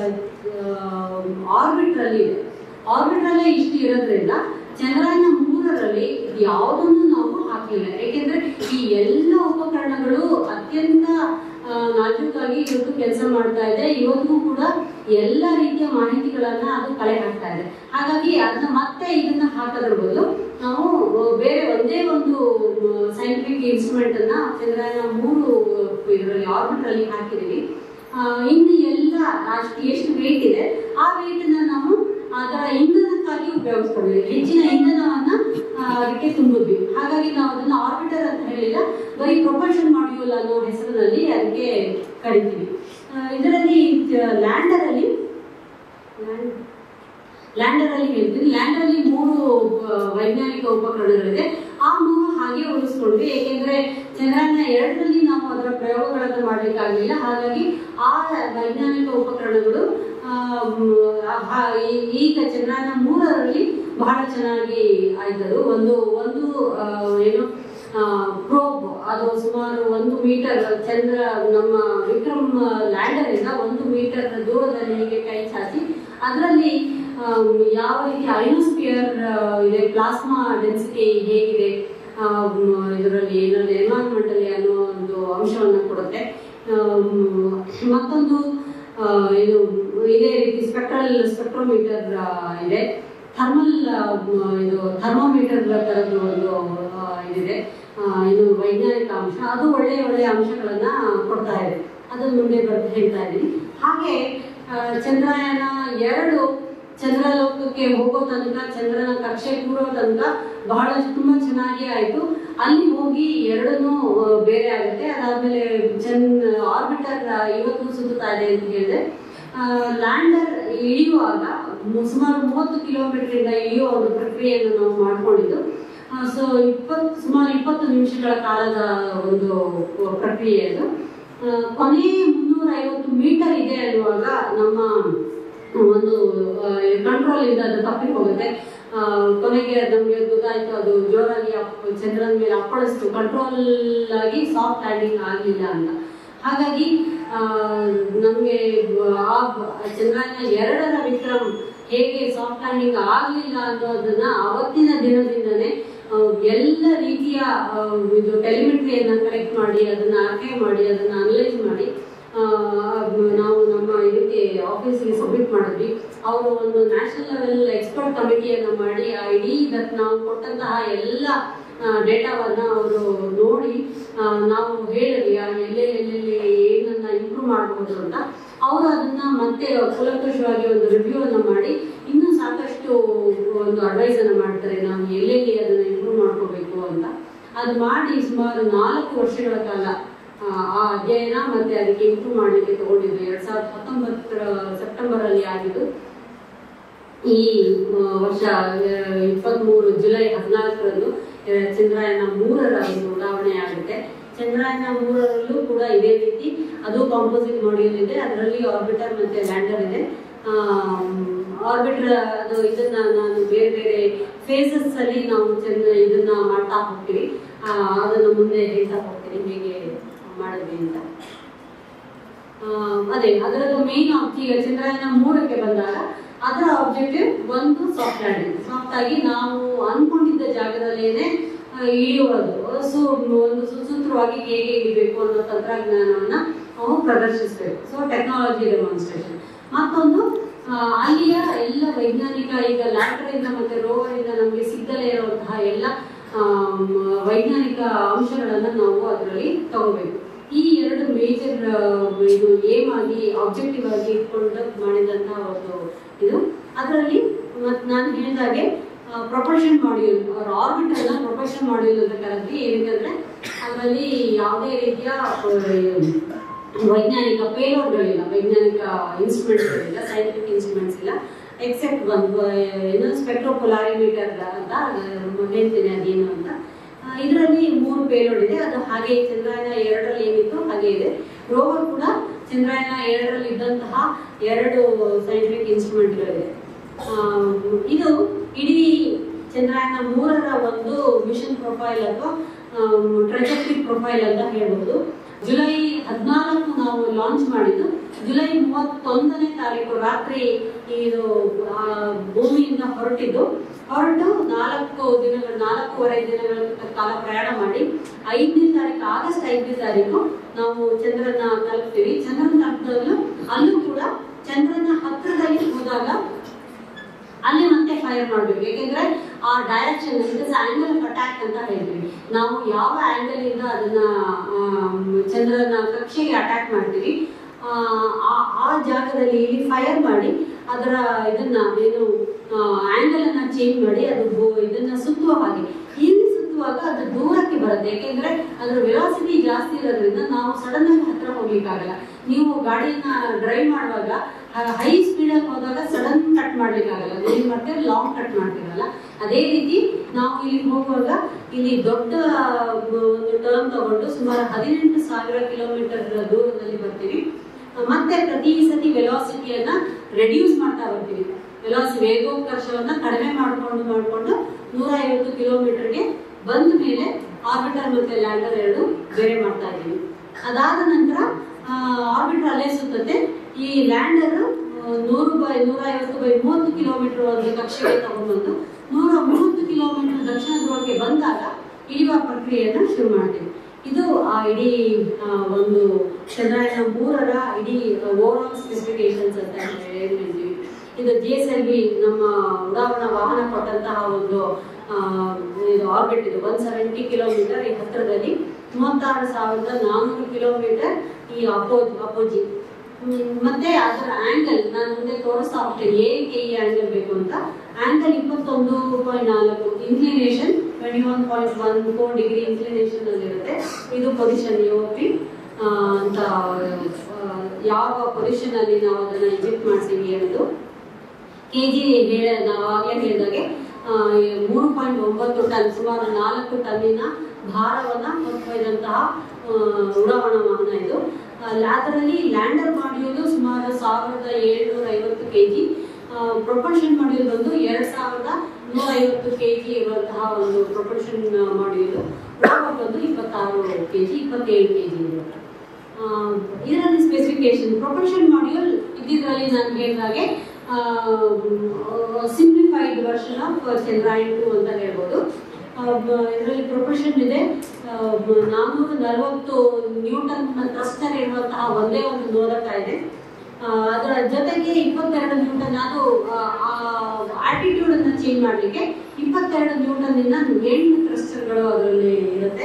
ಆರ್ಬಿಟ್ ಅಲ್ಲಿ ಇದೆ ಆರ್ಬಿಟ್ ಅಲ್ಲೇ ಇಷ್ಟು ಇರೋದ್ರಿಂದ ಚಂದ್ರಯಾನ ಮೂರರಲ್ಲಿ ಯಾವುದನ್ನು ನಾವು ಹಾಕಲಿಲ್ಲ ಏಕೆಂದ್ರೆ ಈ ಎಲ್ಲ ಉಪಕರಣಗಳು ಅತ್ಯಂತ ಆ, ನಾಜೂಕಾಗಿ ಇವತ್ತು ಕೆಲಸ ಮಾಡ್ತಾ ಇದೆ ಇವತ್ತಿಗೂ ಕೂಡ ಎಲ್ಲ ರೀತಿಯ ಮಾಹಿತಿಗಳನ್ನ ಅದು ಕಲೆ ಹಾಕ್ತಾ ಇದೆ ಹಾಗಾಗಿ ಅದನ್ನ ಮತ್ತೆ ಇದನ್ನ ಹಾಕೋದ್ರ ಬದಲು ನಾವು ಬೇರೆ ಒಂದೇ ಒಂದು ಸೈಂಟಿಫಿಕ್ ಇನ್ಸ್ಟ್ರೂಮೆಂಟ್ ಅನ್ನ ಚಂದ್ರಯಾನ ಮೂರು ಇದರಲ್ಲಿ ಆರ್ಬಿಟ್ ಅಲ್ಲಿ ಹಾಕಿದೀವಿ ಆ, ಇನ್ನು ಎಲ್ಲ ಅಷ್ಟು ಎಷ್ಟು ವೇಟ್ ಇದೆ ಆ ವೇಟ್ ಅನ್ನ ನಾವು ಅದರ ಇಂಧನಕ್ಕಾಗಿ ಉಪಯೋಗಿಸ್ಕೊಂಡಿದ್ವಿ ಹೆಚ್ಚಿನ ಇಂಧನವನ್ನ ಆ, ಅದಕ್ಕೆ ತುಂಬಿದ್ವಿ ಹಾಗಾಗಿ ನಾವು ಅದನ್ನ ಆರ್ಬಿಟರ್ ಅಂತ ಹೇಳಿಲ್ಲ ಬರೀ ಪ್ರೊಪಲ್ಷನ್ ಮಾಡ್ಯೂಲ್ ಅನ್ನೋ ಹೆಸರಿನಲ್ಲಿ ಅದಕ್ಕೆ ಕರಿತೀವಿ ಆ, ಇದರಲ್ಲಿ ಲ್ಯಾಂಡರ್ ಅಲ್ಲಿ ಲ್ಯಾಂಡರ್ ಅಲ್ಲಿ ಹೇಳ್ತೀನಿ ಲ್ಯಾಂಡರ್ ಅಲ್ಲಿ ಮೂರು ಆ, ವೈಜ್ಞಾನಿಕ ಉಪಕರಣಗಳಿದೆ ಆ ಮೂರು ಹಾಗೆ ಉಳಿಸ್ಕೊಂಡ್ವಿ ಏಕೆಂದ್ರೆ ಚಂದ್ರಯಾನ ಎರಡರಲ್ಲಿ ನಾವು ಅದರ ಪ್ರಯೋಗಗಳನ್ನು ಮಾಡ್ಲಿಕ್ಕಾಗಲಿಲ್ಲ ಹಾಗಾಗಿ ಆ ವೈಜ್ಞಾನಿಕ ಉಪಕರಣಗಳು ಆ, ಮ್, ಆ, ಈ- ಈಗ ಚಂದ್ರಯಾನ ಮೂರರಲ್ಲಿ ಬಹಳ ಚೆನ್ನಾಗಿ ಆಯ್ತದು ಒಂದು ಒಂದು ಆ, ಏನು ಪ್ರೋಬ್ ಅದು ಸುಮಾರು ಒಂದು ಮೀಟರ್ ಚಂದ್ರ ನಮ್ಮ ವಿಕ್ರಮ್ ಲ್ಯಾಂಡರ್ ಇಂದ ಒಂದು ಮೀಟರ್ ದೂರದಲ್ಲಿ ಹೀಗೆ ಕೈ ಚಾಚಿ ಅದರಲ್ಲಿ ಆಮ್, ಯಾವ ರೀತಿ ಅಯೋಸ್ಪಿಯರ್ ಇದೆ ಪ್ಲಾಸ್ಮಾ ಡೆನ್ಸಿಟಿ ಹೇಗಿದೆ ಆಮ್, ಇದರಲ್ಲಿ ಏನಲ್ಲಿ ಎನ್ವೈರನ್ಮೆಂಟ್ ಅಲ್ಲಿ ಅನ್ನೋ ಒಂದು ಅಂಶವನ್ನು ಕೊಡುತ್ತೆ ಆಮ್, ಮತ್ತೊಂದು ಆ, ಇದು ಇದೇ ರೀತಿ ಸ್ಪೆಕ್ಟ್ರಲ್ ಸ್ಪೆಕ್ಟ್ರೋಮೀಟರ್ ಇದೆ ಥರ್ಮಲ್ ಇದು ಥರ್ಮೋಮೀಟರ್ ತರದ್ದು ಒಂದು ಆ, ಇದಿದೆ ಆ, ಇದು ವೈಜ್ಞಾನಿಕ ಅಂಶ ಅದು ಒಳ್ಳೆಯ ಒಳ್ಳೆಯ ಅಂಶಗಳನ್ನ ಕೊಡ್ತಾ ಇದೆ ಅದನ್ನ ಮುಂದೆ ಬರ್ದು ಹೇಳ್ತಾ ಇದ್ದೀನಿ ಹಾಗೆ ಆ, ಚಂದ್ರಯಾನ ಎರಡು ಚಂದ್ರಲೋಕಕ್ಕೆ ಹೋಗೋ ತನಕ ಚಂದ್ರನ ಕಕ್ಷೆ ಕೂರೋ ತನಕ ಬಹಳ ತುಂಬಾ ಚೆನ್ನಾಗಿ ಆಯ್ತು ಅಲ್ಲಿ ಹೋಗಿ ಎರಡನ್ನೂ ಆ, ಬೇರೆ ಆಗುತ್ತೆ ಅದಾದ್ಮೇಲೆ ಚಂದ್ ಆರ್ಬಿಟರ್ ಇವತ್ತು ಸುತ್ತುತ್ತಾ ಇದೆ ಅಂತ ಹೇಳಿದೆ ಲ್ಯಾಂಡರ್ ಇಳಿಯುವಾಗ ಮು- ಸುಮಾರು ಮೂವತ್ತು ಕಿಲೋಮೀಟರ್ ಇಂದ ಇಳಿಯುವ ಒಂದು ಪ್ರಕ್ರಿಯೆಯನ್ನು ನಾವು ಮಾಡ್ಕೊಂಡಿದ್ದು ಆ, ಸೊ ಇಪ್ಪತ್ತು ಸುಮಾರು ಇಪ್ಪತ್ತು ನಿಮಿಷಗಳ ಕಾಲದ ಒಂದು ಪ್ರಕ್ರಿಯೆ ಅದು ಆ, ಕೊನೆ ಮುನ್ನೂರ ಐವತ್ತು ಮೀಟರ್ ಇದೆ ಅನ್ನುವಾಗ ನಮ್ಮ ಒಂದು ಕಂಟ್ರೋಲ್ ಇಂದ ಅದು ತಪ್ಪಿ ಹೋಗುತ್ತೆ ಆ, ಕೊನೆಗೆ ನಮಗೆ ಗೊತ್ತಾಯ್ತು ಅದು ಜೋರಾಗಿ ಅಪ್- ಚಂದ್ರನ ಮೇಲೆ ಅಪ್ಪಳಿಸ್ತು ಕಂಟ್ರೋಲ್ ಆಗಿ ಸಾಫ್ಟ್ ಲ್ಯಾಂಡಿಂಗ್ ಆಗಲಿಲ್ಲ ಅಂತ ಹಾಗಾಗಿ ನಮಗೆ ಆ ಬ- ಚಂದ್ರಯಾನ ಎರಡರ ವಿಕ್ರಮ್ ಹೇಗೆ ಸಾಫ್ಟ್ ಲ್ಯಾಂಡಿಂಗ್ ಆಗಲಿಲ್ಲ ಅನ್ನೋದನ್ನ ಅವತ್ತಿನ ದಿನದಿಂದನೇ ಆ, ಎಲ್ಲ ರೀತಿಯ ಆ, ಇದು ಟೆಲಿಮೆಟ್ರಿಯನ್ನ ಕಲೆಕ್ಟ್ ಮಾಡಿ ಅದನ್ನ ಆರ್ಕೈವ್ ಮಾಡಿ ಅದನ್ನ ಅನಲೈಸ್ ಮಾಡಿ ಆ, ನಾವು ನಮ್ಮ ಇದಕ್ಕೆ ಆಫೀಸಿಗೆ ಸಬ್ಮಿಟ್ ಮಾಡಿದ್ವಿ ಅವರು ಒಂದು ನ್ಯಾಷನಲ್ ಲೆವೆಲ್ ಎಕ್ಸ್ಪರ್ಟ್ ಕಮಿಟಿಯನ್ನ ಮಾಡಿ ಆ ಇಡೀ ಇದಕ್ಕೆ ನಾವು ಕೊಟ್ಟಂತಹ ಎಲ್ಲ ಡೇಟಾವನ್ನ ಅವರು ನೋಡಿ ಆ, ನಾವು ಹೇಳಿದ್ವಿ ಆ ಎಲ್ಲೆಲ್ಲಿ ಎಲ್ಲೆಲ್ಲಿ ಏನನ್ನ ಇಂಪ್ರೂವ್ ಮಾಡಬಹುದು ಅಂತ ಅವರು ಅದನ್ನ ಮತ್ತೆ ಕೂಲಂಕಷವಾಗಿ ಒಂದು ರಿವ್ಯೂ ಅನ್ನ ಮಾಡಿ ಇನ್ನೂ ಸಾಕಷ್ಟು ಒಂದು ಅಡ್ವೈಸ್ ಅನ್ನ ಮಾಡ್ತಾರೆ ನಾವು ಎಲ್ಲೆಲ್ಲಿ ಅದನ್ನ ಇಂಪ್ರೂವ್ ಮಾಡ್ಕೋಬೇಕು ಅಂತ ಅದು ಮಾಡಿ ಸುಮಾರು ನಾಲ್ಕು ವರ್ಷಗಳ ಕಾಲ ಆ, ಆ ಅಧ್ಯಯನ ಮತ್ತೆ ಅದಕ್ಕೆ ಇಂಪ್ರೂವ್ ಮಾಡಲಿಕ್ಕೆ ತಗೊಂಡಿದ್ದು ಎರಡ್ ಸಾವಿರದ ಹತ್ತೊಂಬತ್ತರ ಸೆಪ್ಟೆಂಬರ್ ಅಲ್ಲಿ ಆಗಿದ್ದು ಈ ಆ, ವರ್ಷ ಇಪ್ಪತ್ಮೂರು ಜುಲೈ ಹದಿನಾಲ್ಕರಂದು ಆ, ಚಂದ್ರಯಾನ ಮೂರರ ಒಂದು ಉಡಾವಣೆ ಆಗುತ್ತೆ ಚಂದ್ರಯಾನ ಮೂರರಲ್ಲೂ ಕೂಡ ಇದೇ ರೀತಿ ಅದು ಕಾಂಪೋಸಿಟ್ ಮಾಡ್ಯೂಲ್ ಇದೆ ಅದರಲ್ಲಿ ಆರ್ಬಿಟರ್ ಮತ್ತೆ ಲ್ಯಾಂಡರ್ ಇದೆ ಆರ್ಬಿಟರ್ ಅದು ಇದನ್ನ ನಾನು ಬೇರೆ ಬೇರೆ ಫೇಸಸ್ ಅಲ್ಲಿ ನಾವು ಚಂದ ಇದನ್ನ ಮಾಡ್ತಾ ಹೋಗ್ತೀವಿ ಆ, ಅದನ್ನು ಮುಂದೆ ಹೇಳ್ತಾ ಹೋಗ್ತೀನಿ ಹೇಗೆ ಮಾಡಿದ್ವಿ ಅಂತ ಆ, ಅದೇ ಅದರದ್ದು ಮೇನ್ ಈಗ ಚಂದ್ರಯಾನ ಮೂರಕ್ಕೆ ಬಂದಾಗ ಅದರ ಆಬ್ಜೆಕ್ಟಿವ್ ಒಂದು ಸಾಫ್ಟ್ ಲ್ಯಾಂಡಿಂಗ್ ಸಾಫ್ಟ್ ಆಗಿ ನಾವು ಅನ್ಕೊಂಡಿದ್ದ ಜಾಗದಲ್ಲೇನೆ ಆ, ಇಳಿಯೋದು ಸೊ ಒಂದು ಸುಸೂತ್ರವಾಗಿ ಹೇಗೆ ಇಳಿಬೇಕು ಅನ್ನೋ ತಂತ್ರಜ್ಞಾನವನ್ನ ನಾವು ಪ್ರದರ್ಶಿಸಬೇಕು ಸೊ ಟೆಕ್ನಾಲಜಿ ಡೆಮಾನ್ಸ್ಟ್ರೇಷನ್ ಮತ್ತೊಂದು ಆ, ಅಲ್ಲಿಯ ಎಲ್ಲ ವೈಜ್ಞಾನಿಕ ಈಗ ಲ್ಯಾಂಡರ್ ಇಂದ ಮತ್ತೆ ರೋವರ್ ಇಂದ ನಮಗೆ ಸಿಗದಲೇ ಇರುವಂತಹ ಎಲ್ಲ ಆಮ್, ವೈಜ್ಞಾನಿಕ ಅಂಶಗಳನ್ನ ನಾವು ಅದರಲ್ಲಿ ತಗೋಬೇಕು ಈ ಎರಡು ಮೇಜರ್ ಇದು ಏಮ್ ಆಗಿ ಆಬ್ಜೆಕ್ಟಿವ್ ಆಗಿ ಇಟ್ಕೊಂಡು ಮಾಡಿದಂತಹ ಒಂದು ಇದು ಅದರಲ್ಲಿ ಮತ್ ನಾನು ಹೇಳಿದಾಗೆ ಪ್ರೊಪಲ್ಷನ್ ಮಾಡ್ಯೂಲ್ ಅವ್ರ ಆರ್ಬಿಟಲ್ ನ ಪ್ರೊಪಲ್ಷನ್ ಮಾಡ್ಯೂಲ್ ಅಂತ ಕರೆದ್ವಿ ಏನಂತಂದ್ರೆ ಅದರಲ್ಲಿ ಯಾವುದೇ ರೀತಿಯ ಆ, ವೈಜ್ಞಾನಿಕ ಪೇಲೋಡ್ಗಳಿಲ್ಲ ವೈಜ್ಞಾನಿಕ ಇನ್ಸ್ಟ್ರೂಮೆಂಟ್ಸ್ಗಳಿಲ್ಲ ಸೈಂಟಿಫಿಕ್ ಇನ್ಸ್ಟ್ರೂಮೆಂಟ್ಸ್ ಇಲ್ಲ ಎಕ್ಸೆಪ್ಟ್ ಒಂದು ಏನು ಸ್ಪೆಕ್ಟ್ರೋಪೊಲಾರಿಮೀಟರ್ ಅಂತ ಅದು ಹೇಳ್ತೀನಿ ಅದೇನು ಅಂತ ಇದರಲ್ಲಿ ಮೂರು ಪೇಲೋಡ್ ಇದೆ ಅದು ಹಾಗೆ ಚಂದ್ರಯಾನ ಎರಡರಲ್ಲಿ ಏನಿತ್ತು ಹಾಗೆ ಇದೆ ರೋವರ್ ಕೂಡ ಚಂದ್ರಯಾನ ಎರಡರಲ್ಲಿ ಇದ್ದಂತಹ ಎರಡು ಸೈಂಟಿಫಿಕ್ ಇನ್ಸ್ಟ್ರೂಮೆಂಟ್ಗಳಿದೆ ಆ, ಇದು ಇಡೀ ಚಂದ್ರಯಾನ ಮೂರರ ಒಂದು ಮಿಷನ್ ಪ್ರೊಫೈಲ್ ಅಥವಾ ಟ್ರೆಜೆಕ್ಟರಿ ಪ್ರೊಫೈಲ್ ಅಂತ ಹೇಳ್ಬೋದು ಜುಲೈ ಹದಿನಾಲ್ಕು ನಾವು ಲಾಂಚ್ ಮಾಡಿದ್ದು ಜುಲೈ ಮೂವತ್ತೊಂದನೇ ತಾರೀಕು ರಾತ್ರಿ ಇದು ಆ, ಭೂಮಿಯಿಂದ ಹೊರಟಿದ್ದು ಹೊರಟು ನಾಲ್ಕು ದಿನಗಳು ನಾಲ್ಕೂವರೆ ದಿನಗಳ ಕಾಲ ಪ್ರಯಾಣ ಮಾಡಿ ಐದನೇ ತಾರೀಕು ಆಗಸ್ಟ್ ಐದನೇ ತಾರೀಕು ನಾವು ಚಂದ್ರನ ತಲುಪ್ತೀವಿ ಚಂದ್ರನ ತಲುಪಿದಲ್ಲೂ ಅಲ್ಲೂ ಕೂಡ ಚಂದ್ರನ ಹತ್ತಿರದಲ್ಲಿ ಹೋದಾಗ ಅಲ್ಲಿ ಮತ್ತೆ ಫೈರ್ ಮಾಡ್ಬೇಕು ಯಾಕೆಂದ್ರೆ ಆ direction is angle of attack ಅಂತ ಹೇಳ್ತೀವಿ ನಾವು ಯಾವ ಆಂಗಲ್ ಇಂದ ಅದನ್ನ ಆಮ್, ಚಂದ್ರನ ಕಕ್ಷೆಗೆ ಅಟ್ಯಾಕ್ ಮಾಡ್ತೀವಿ ಆ, ಆ- ಆ ಜಾಗದಲ್ಲಿ ಇಲ್ಲಿ ಫೈರ್ ಮಾಡಿ ಅದರ ಇದನ್ನ ಏನು ಆಂಗಲ್ ಅನ್ನ ಚೇಂಜ್ ಮಾಡಿ ಅದು ಬೋ- ಇದನ್ನ ಸುತ್ತುವ ಹಾಗೆ ಇಲ್ಲಿ ಸುತ್ತುವಾಗ ಅದು ದೂರಕ್ಕೆ ಬರುತ್ತೆ ಯಾಕೆಂದ್ರೆ ಅದ್ರ ವೆಲಾಸಿಟಿ ಜಾಸ್ತಿ ಇರೋದ್ರಿಂದ ನಾವು ಸಡನ್ ಆಗಿ ಹತ್ರ ಹೋಗ್ಲಿಕ್ಕಾಗಲ್ಲ ನೀವು ಗಾಡಿಯನ್ನ ಡ್ರೈವ್ ಮಾಡುವಾಗ ಹೈ ಸ್ಪೀಡ್ ಅಲ್ಲಿ ಹೋದಾಗ ಸಡನ್ ಕಟ್ ಮಾಡ್ಲಿಕ್ಕಾಗಲ್ಲ ನೀವು ಮತ್ತೆ ಲಾಂಗ್ ಕಟ್ ಮಾಡ್ತೀರಲ್ಲ ಅದೇ ರೀತಿ ನಾವು ಇಲ್ಲಿ ಹೋಗುವಾಗ ಇಲ್ಲಿ ದೊಡ್ಡ ಆ, ಒಂದು ಟರ್ನ್ ತಗೊಂಡು ಸುಮಾರು ಹದಿನೆಂಟು ಸಾವಿರ ಕಿಲೋಮೀಟರ್ ದೂರದಲ್ಲಿ ಬರ್ತೀವಿ ಮತ್ತೆ ಪ್ರತಿ ಸತಿ ವೆಲಾಸಿಟಿಯನ್ನ ರೆಡ್ಯೂಸ್ ಮಾಡ್ತಾ ಬರ್ತೀವಿ ವೆಲಾಸಿ ವೇಗೋತ್ಕರ್ಷವನ್ನ ಕಡಿಮೆ ಮಾಡ್ಕೊಂಡು ಮಾಡ್ಕೊಂಡು ನೂರ ಐವತ್ತು ಕಿಲೋಮೀಟರ್ಗೆ ಬಂದ ಮೇಲೆ ಆರ್ಬಿಟರ್ ಮತ್ತೆ ಲ್ಯಾಂಡರ್ ಎರಡು ಬೇರೆ ಮಾಡ್ತಾ ಇದ್ದೀವಿ ಅದಾದ ನಂತರ ಆರ್ಬಿಟರ್ ಅಲ್ಲೇ ಸುತ್ತತ್ತೆ ಈ ಲ್ಯಾಂಡರ್ ನೂರು ಬೈ ನೂರ ಐವತ್ತು ಬೈ ಮೂವತ್ತು ಕಿಲೋಮೀಟರ್ ಒಂದು ಕಕ್ಷೆಗೆ ತಗೊಂಡ್ಬಂದು ನೂರ ಮೂವತ್ತು ಕಿಲೋಮೀಟರ್ ದಕ್ಷಿಣ ಧ್ರುವಕ್ಕೆ ಬಂದಾಗ ಇಳಿಯುವ ಪ್ರಕ್ರಿಯೆಯನ್ನ ಶುರು ಮಾಡ್ತೀವಿ ಇದು ಆ ಇಡೀ ಆ, ಒಂದು ಚಂದ್ರಯಾನ ಮೂರರ ಇಡೀ ಓವರ್ ಆಲ್ ಸ್ಪೆಸಿಫಿಕೇಶನ್ಸ್ ಅಂತ ಹೇಳಿ ಹೇಳ್ತೀವಿ ಇದು ಜಿ ಎಸ್ ಎಲ್ ವಿ ನಮ್ಮ ಉಡಾವಣಾ ವಾಹನ ಕೊಟ್ಟಂತಹ ಒಂದು ಆ, ಇದು ಆರ್ಬಿಟ್ ಇದು ಒನ್ ಸೆವೆಂಟಿ ಕಿಲೋಮೀಟರ್ ಈ ಹತ್ತಿರದಲ್ಲಿ ಮೂವತ್ತಾರು ಸಾವಿರದ ನಾನ್ನೂರು ಕಿಲೋಮೀಟರ್ ಈ ಅಪೋಜ್ ಅಪೋಜಿ ಹ್ಮ್, ಮತ್ತೆ ಅದರ ಆಂಗಲ್ ನಾನು ಮುಂದೆ ತೋರಿಸ್ತಾ ಹೋಗ್ತೇನೆ ಏಕೆ ಈ ಆಂಗಲ್ ಬೇಕು ಅಂತ ಆಂಗಲ್ ಇಪ್ಪತ್ತೊಂದು ಪಾಯಿಂಟ್ ನಾಲ್ಕು inclination twenty one point one four degree inclination ಅಲ್ಲಿ ಇರುತ್ತೆ ಇದು ಪೊಸಿಷನ್ ಯು ಪಿ ಅಂತ ಆ, ಯಾವ ಪೊಸಿಷನ್ ಅಲ್ಲಿ ನಾವು ಅದನ್ನ ಇಂಜೆಕ್ಟ್ ಮಾಡ್ತೀವಿ ಅನ್ನೋದು ಕೆ ಜಿ ಹೇಳ ನಾವು ಆಗಲೇ ಹೇಳಿದಾಗೆ ಆ, ಮೂರು ಪಾಯಿಂಟ್ ಒಂಬತ್ತು ಟನ್ ಸುಮಾರು ನಾಲ್ಕು ಟನ್ನಿನ ಭಾರವನ್ನು ಹೊತ್ತೊಯ್ದಂತಹ ಆ, ಉಡಾವಣಾ ವಾಹನ ಇದು ಆ, ಅದರಲ್ಲಿ ಲ್ಯಾಂಡರ್ ಮಾಡ್ಯೂಲು ಸುಮಾರು ಸಾವಿರದ ಏಳ್ನೂರ ಐವತ್ತು ಕೆ ಜಿ ಪ್ರೊಪಲ್ಷನ್ ಮಾಡ್ಯೂಲ್ ಬಂದು ಎರಡು ಸಾವಿರದ ನೂರ ಐವತ್ತು ಕೆ ಜಿ ಇರುವಂತಹ ಒಂದು ಪ್ರೊಪಲ್ಷನ್ ಮಾಡ್ಯೂಲು ರೋವರ್ ಬಂದು ಇಪ್ಪತ್ತಾರು ಕೆ ಜಿ ಇಪ್ಪತ್ತೇಳು ಕೆ ಜಿ ಇರುತ್ತೆ ಆ, ಇದರಲ್ಲಿ ಸ್ಪೆಸಿಫಿಕೇಶನ್ ಪ್ರೊಪಲ್ಷನ್ ಮಾಡ್ಯೂಲ್ ಇದ್ದಿದ್ರಲ್ಲಿ ನಾನು ಹೇಳಿದಾಗೆ simplified version of Chandrayaan two ಅಂತ ಹೇಳ್ಬೋದು ಇದರಲ್ಲಿ ಪ್ರೊಪಲ್ಷನ್ ಇದೆ ನಾನ್ನೂರ ನಲವತ್ತು ನ್ಯೂಟನ್ ಥ್ರಸ್ಟರ್ ಇರುವಂತಹ ಒಂದೇ ಒಂದು ನೋದಕ ಇದೆ ಆ, ಅದರ ಜೊತೆಗೆ ಇಪ್ಪತ್ತೆರಡು ನ್ಯೂಟನ್ ಅದು ಆಟಿಟ್ಯೂಡ್ ಅನ್ನ ಚೇಂಜ್ ಮಾಡಲಿಕ್ಕೆ ಇಪ್ಪತ್ತೆರಡು ನ್ಯೂಟನ್ ಇಂದ ಎಂಟು ಥ್ರಸ್ಟರ್ಗಳು ಅದರಲ್ಲಿ ಇರುತ್ತೆ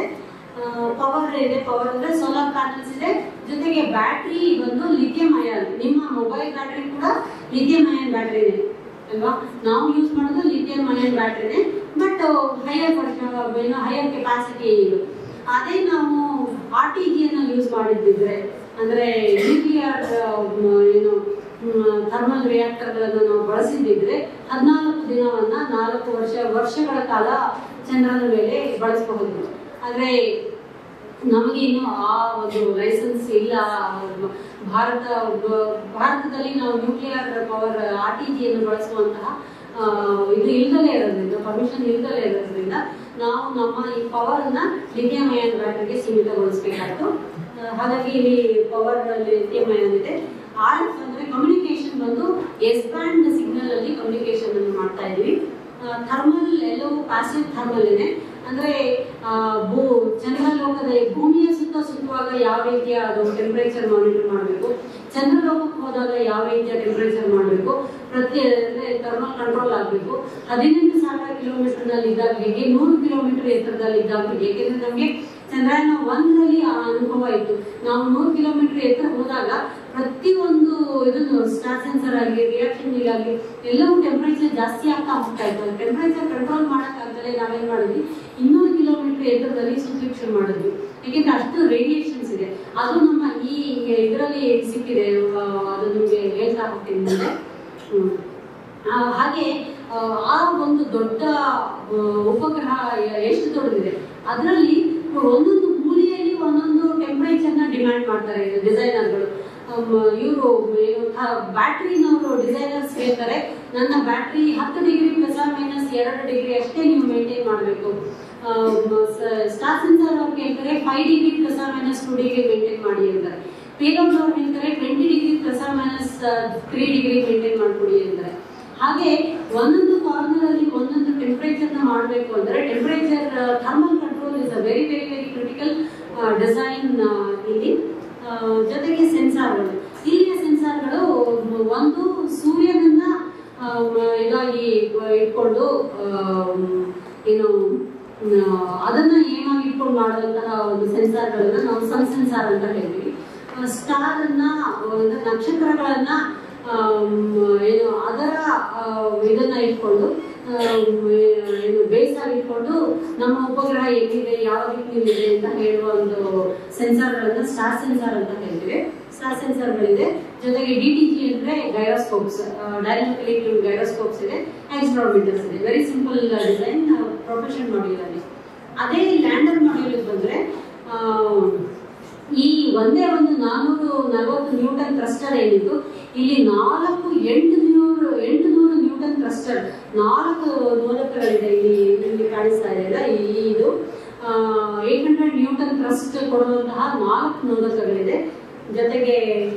ಪವರ್ ಇದೆ ಪವರ್ ಅಂದ್ರೆ ಸೋಲಾರ್ ಪ್ಯಾನಲ್ಸ್ ಇದೆ ಜೊತೆಗೆ ಬ್ಯಾಟ್ರಿ ಬಂದು ಲಿಥಿಯಂ ಅಯಾನ್ ನಿಮ್ಮ ಮೊಬೈಲ್ ಬ್ಯಾಟ್ರಿ ಕೂಡ ಲಿಥಿಯಂ ಅಯಾನ್ ಬ್ಯಾಟ್ರಿ ಇದೆ ಅಲ್ವಾ ನಾವು ಯೂಸ್ ಮಾಡೋದು ಲಿಥಿಯಂ ಅಯಾನ್ ಬ್ಯಾಟ್ರಿನೇ ಬಟ್ ಹೈಯರ್ ಏನೋ ಹೈಯರ್ ಕೆಪಾಸಿಟಿ ಇದು ಅದೇ ನಾವು ಆರ್ ಟಿ ಜಿಯನ್ನು ಯೂಸ್ ಮಾಡಿದ್ದಿದ್ರೆ ಅಂದ್ರೆ ನ್ಯೂಕ್ಲಿಯರ್ ಏನು ಥರ್ಮಲ್ ರಿಯಾಕ್ಟರ್ಗಳನ್ನು ನಾವು ಬಳಸಿದ್ದಿದ್ರೆ ಹದಿನಾಲ್ಕು ದಿನವನ್ನ ನಾಲ್ಕು ವರ್ಷ ವರ್ಷಗಳ ಕಾಲ ಚಂದ್ರನ ಮೇಲೆ ಬಳಸಬಹುದು ಆದ್ರೆ ನಮಗೆ ಇನ್ನು ಆ ಒಂದು ಲೈಸೆನ್ಸ್ ಇಲ್ಲ ಭಾರತ ಭಾರತದಲ್ಲಿ ನಾವು ನ್ಯೂಕ್ಲಿಯರ್ ಪವರ್ ಆರ್ ಟಿ ಜಿಯನ್ನು ಬಳಸುವಂತಹ ಆ, ಇದು ಇಲ್ದಲೇ ಇರೋದ್ರಿಂದ ಪರ್ಮಿಷನ್ ಇಲ್ದಲೇ ಇರೋದ್ರಿಂದ ನಾವು ನಮ್ಮ ಈ ಪವರ್ ಅನ್ನ ಲಿಥಿಯಂ ಅಯಾನ್ ಬ್ಯಾಟರಿಗೆ ಸೀಮಿತಗೊಳಿಸಬೇಕಾಯ್ತು ಆ, ಹಾಗಾಗಿ ಇಲ್ಲಿ ಪವರ್ ಲಿಥಿಯಂ ಅಯಾನ್ ಇದೆ ಆರ್ ಎಫ್ ಅಂದ್ರೆ ಕಮ್ಯುನಿಕೇಶನ್ ಬಂದು ಎಸ್ ಬ್ಯಾಂಡ್ ಸಿಗ್ನಲ್ ಅಲ್ಲಿ ಕಮ್ಯುನಿಕೇಶನ್ ಅನ್ನು ಮಾಡ್ತಾ ಇದೀವಿ ಥರ್ಮಲ್ ಎಲ್ಲವೂ ಪ್ಯಾಸಿವ್ ಥರ್ಮಲ್ ಇದೆ ಅಂದ್ರೆ ಆ, ಭೂ ಚಂದ್ರಲೋಕದ ಭೂಮಿಯ ಸುತ್ತ ಸುತ್ತುವಾಗ ಯಾವ ರೀತಿಯ ಅದು ಟೆಂಪರೇಚರ್ ಮಾನಿಟರ್ ಮಾಡಬೇಕು ಚಂದ್ರಲೋಕಕ್ಕೆ ಹೋದಾಗ ಯಾವ ರೀತಿಯ ಟೆಂಪರೇಚರ್ ಮಾಡಬೇಕು ಪ್ರತಿ ಅಂದ್ರೆ ಥರ್ಮಲ್ ಕಂಟ್ರೋಲ್ ಆಗಬೇಕು ಹದಿನೆಂಟು ಸಾವಿರ ಕಿಲೋಮೀಟರ್ ನಲ್ಲಿ ಇದ್ದಾಗ ಹೇಗೆ ನೂರು ಕಿಲೋಮೀಟರ್ ಎತ್ತರದಲ್ಲಿ ಇದ್ದಾಗ ಹೇಗೆ ಯಾಕೆಂದ್ರೆ ನಮಗೆ ಚಂದ್ರಯಾನ ಒಂದರಲ್ಲಿ ಆ ಅನುಭವ ಇತ್ತು ನಾವು ನೂರು ಕಿಲೋಮೀಟರ್ ಎತ್ತರ ಹೋದಾಗ ಪ್ರತಿಯೊಂದು ಇದನ್ನು ಸ್ಟಾರ್ ಸೆನ್ಸರ್ ಆಗಲಿ ರಿಯಾಕ್ಷನ್ ಆಗಲಿ ಎಲ್ಲವೂ ಟೆಂಪರೇಚರ್ ಜಾಸ್ತಿ ಆಗ್ತಾ ಹೋಗ್ತಾ ಇತ್ತು ಟೆಂಪರೇಚರ್ ಕಂಟ್ರೋಲ್ ಮಾಡೋಕ್ಕಾಗದೆ ನಾವೇನ್ ಮಾಡಿದ್ವಿ ಇನ್ನೂರು ಕಿಲೋಮೀಟರ್ ಎತ್ತರದಲ್ಲಿ ಸುತ್ತಲಿಕ್ಕೆ ಶುರು ಮಾಡಿದ್ವಿ ಯಾಕೆಂದ್ರೆ ಅಷ್ಟು ರೇಡಿಯೇಷನ್ಸ್ ಇದೆ ಅದು ನಮ್ಮ ಈ ಇದರಲ್ಲಿ ಸಿಕ್ಕಿದೆ ಆ, ಅದು ನಿಮಗೆ ಹೇಳ್ತಾ ಹೋಗ್ತೀನಿ ಮುಂದೆ ಹ್ಮ್. ಆ, ಹಾಗೆ ಆ, ಆ ಒಂದು ದೊಡ್ಡ ಆ, ಉಪಗ್ರಹ ಎ- ಎಷ್ಟು ದೊಡ್ಡದಿದೆ ಅದರಲ್ಲಿ ಒಂದೊಂದು ಮೂಲೆಯಲ್ಲಿ ಒಂದೊಂದು ಟೆಂಪರೇಚರ್ ನ ಡಿಮ್ಯಾಂಡ್ ಮಾಡ್ತಾರೆ ಡಿಸೈನರ್ಗಳು ಇವರು ಏನು ಬ್ಯಾಟ್ರಿನವರು ಡಿಸೈನರ್ಸ್ ಹೇಳ್ತಾರೆ ನನ್ನ ಬ್ಯಾಟ್ರಿ ಹತ್ತು ಡಿಗ್ರಿ ಪ್ಲಸ್ ಆರ್ ಮೈನಸ್ ಎರಡು ಡಿಗ್ರಿ ಅಷ್ಟೇ ನೀವು ಮೇಂಟೈನ್ ಮಾಡಬೇಕು ಸ್ಟಾರ್ ಸೆನ್ಸರ್ ಅವ್ರು ಹೇಳ್ತಾರೆ five degree plus or minus two degree maintain ಮಾಡಿ ಅಂತಾರೆ ಪೇಲೋಡ್ ಅವ್ರು ಹೇಳ್ತಾರೆ twenty degree plus or minus three degree maintain ಮಾಡ್ಕೊಡಿ ಅಂತಾರೆ ಹಾಗೆ ಒಂದೊಂದು ಕಾರ್ನರ್ ಅಲ್ಲಿ ಒಂದೊಂದು ಟೆಂಪರೇಚರ್ ನ ಮಾಡಬೇಕು ಅಂದ್ರೆ temperature thermal control is a very very very critical design ಇಲ್ಲಿ ಆ, ಜೊತೆಗೆ ಸೆನ್ಸಾರ್ಗಳು ಇಲ್ಲಿಯ ಸೆನ್ಸಾರ್ಗಳು ಒಂದು ಸೂರ್ಯನನ್ನ ಆ, ಮ- ಇದಾಗಿ ಇಟ್ಕೊಂಡು ಆ, ಏನು ಆ, ಅದನ್ನ ಏನಾಗಿ ಇಟ್ಕೊಂಡು ಮಾಡುವಂತಹ ಒಂದು ಸೆನ್ಸಾರ್ಗಳನ್ನ ನಾವು ಸನ್ ಸೆನ್ಸಾರ್ ಅಂತ ಹೇಳ್ತೀವಿ ಸ್ಟಾರ್ ಅನ್ನ ಅಂದ್ರೆ ನಕ್ಷತ್ರಗಳನ್ನ ಆಮ್, ಏನು ಅದರ ಆ, ಇದನ್ನ ಇಟ್ಕೊಂಡು ಆಮ್, ಏನು ಬೇಸ್ ಆಗಿ ಇಟ್ಕೊಂಡು ನಮ್ಮ ಉಪಗ್ರಹ ಎಲ್ಲಿದೆ ಯಾವ ದಿಕ್ಕಿನಲ್ಲಿದೆ ಅಂತ ಹೇಳುವ ಒಂದು ಸೆನ್ಸಾರ್ಗಳನ್ನ ಸ್ಟಾರ್ ಸೆನ್ಸಾರ್ ಅಂತ ಹೇಳ್ತೀವಿ ಸ್ಟಾರ್ ಸೆನ್ಸಾರ್ಗಳಿದೆ ಜೊತೆಗೆ ಡಿ ಟಿ ಜಿ ಅಂದ್ರೆ ಗೈರೋಸ್ಕೋಪ್ಸ್ ಡೈನಾಮಿಕಲಿ ಗೈರೋಸ್ಕೋಪ್ಸ್ ಇದೆ ಆಕ್ಸಿಲೋಮೀಟರ್ಸ್ ಇದೆ very simple design propulsion module ಅಲ್ಲಿ ಅದೇ ಲ್ಯಾಂಡರ್ ಮಾಡ್ಯೂಲ್ ಬಂದ್ರೆ ಆ, ಈ ಒಂದೇ ಒಂದು ನಾನೂರು ನಲವತ್ತು ನ್ಯೂಟನ್ ಥ್ರಸ್ಟರ್ ಏನಿತ್ತು ಇಲ್ಲಿ ನಾಲ್ಕು ಎಂಟು ನೂರು ಎಂಟು ನೂರು ನ್ಯೂಟನ್ ಥ್ರಸ್ಟರ್ ನಾಲ್ಕು ನೋಲಕಗಳಿದೆ ಇಲ್ಲಿ ಇಲ್ಲಿ ಕಾಣಿಸ್ತಾ ಇದೆಯಲ್ಲ ಈ ಇದು ಏಟ್ ಹಂಡ್ರೆಡ್ ನ್ಯೂಟನ್ ಥ್ರಸ್ಟ್ ಕೊಡುವಂತಹ ನಾಲ್ಕು ನೋದಕಗಳಿದೆ ಜೊತೆಗೆ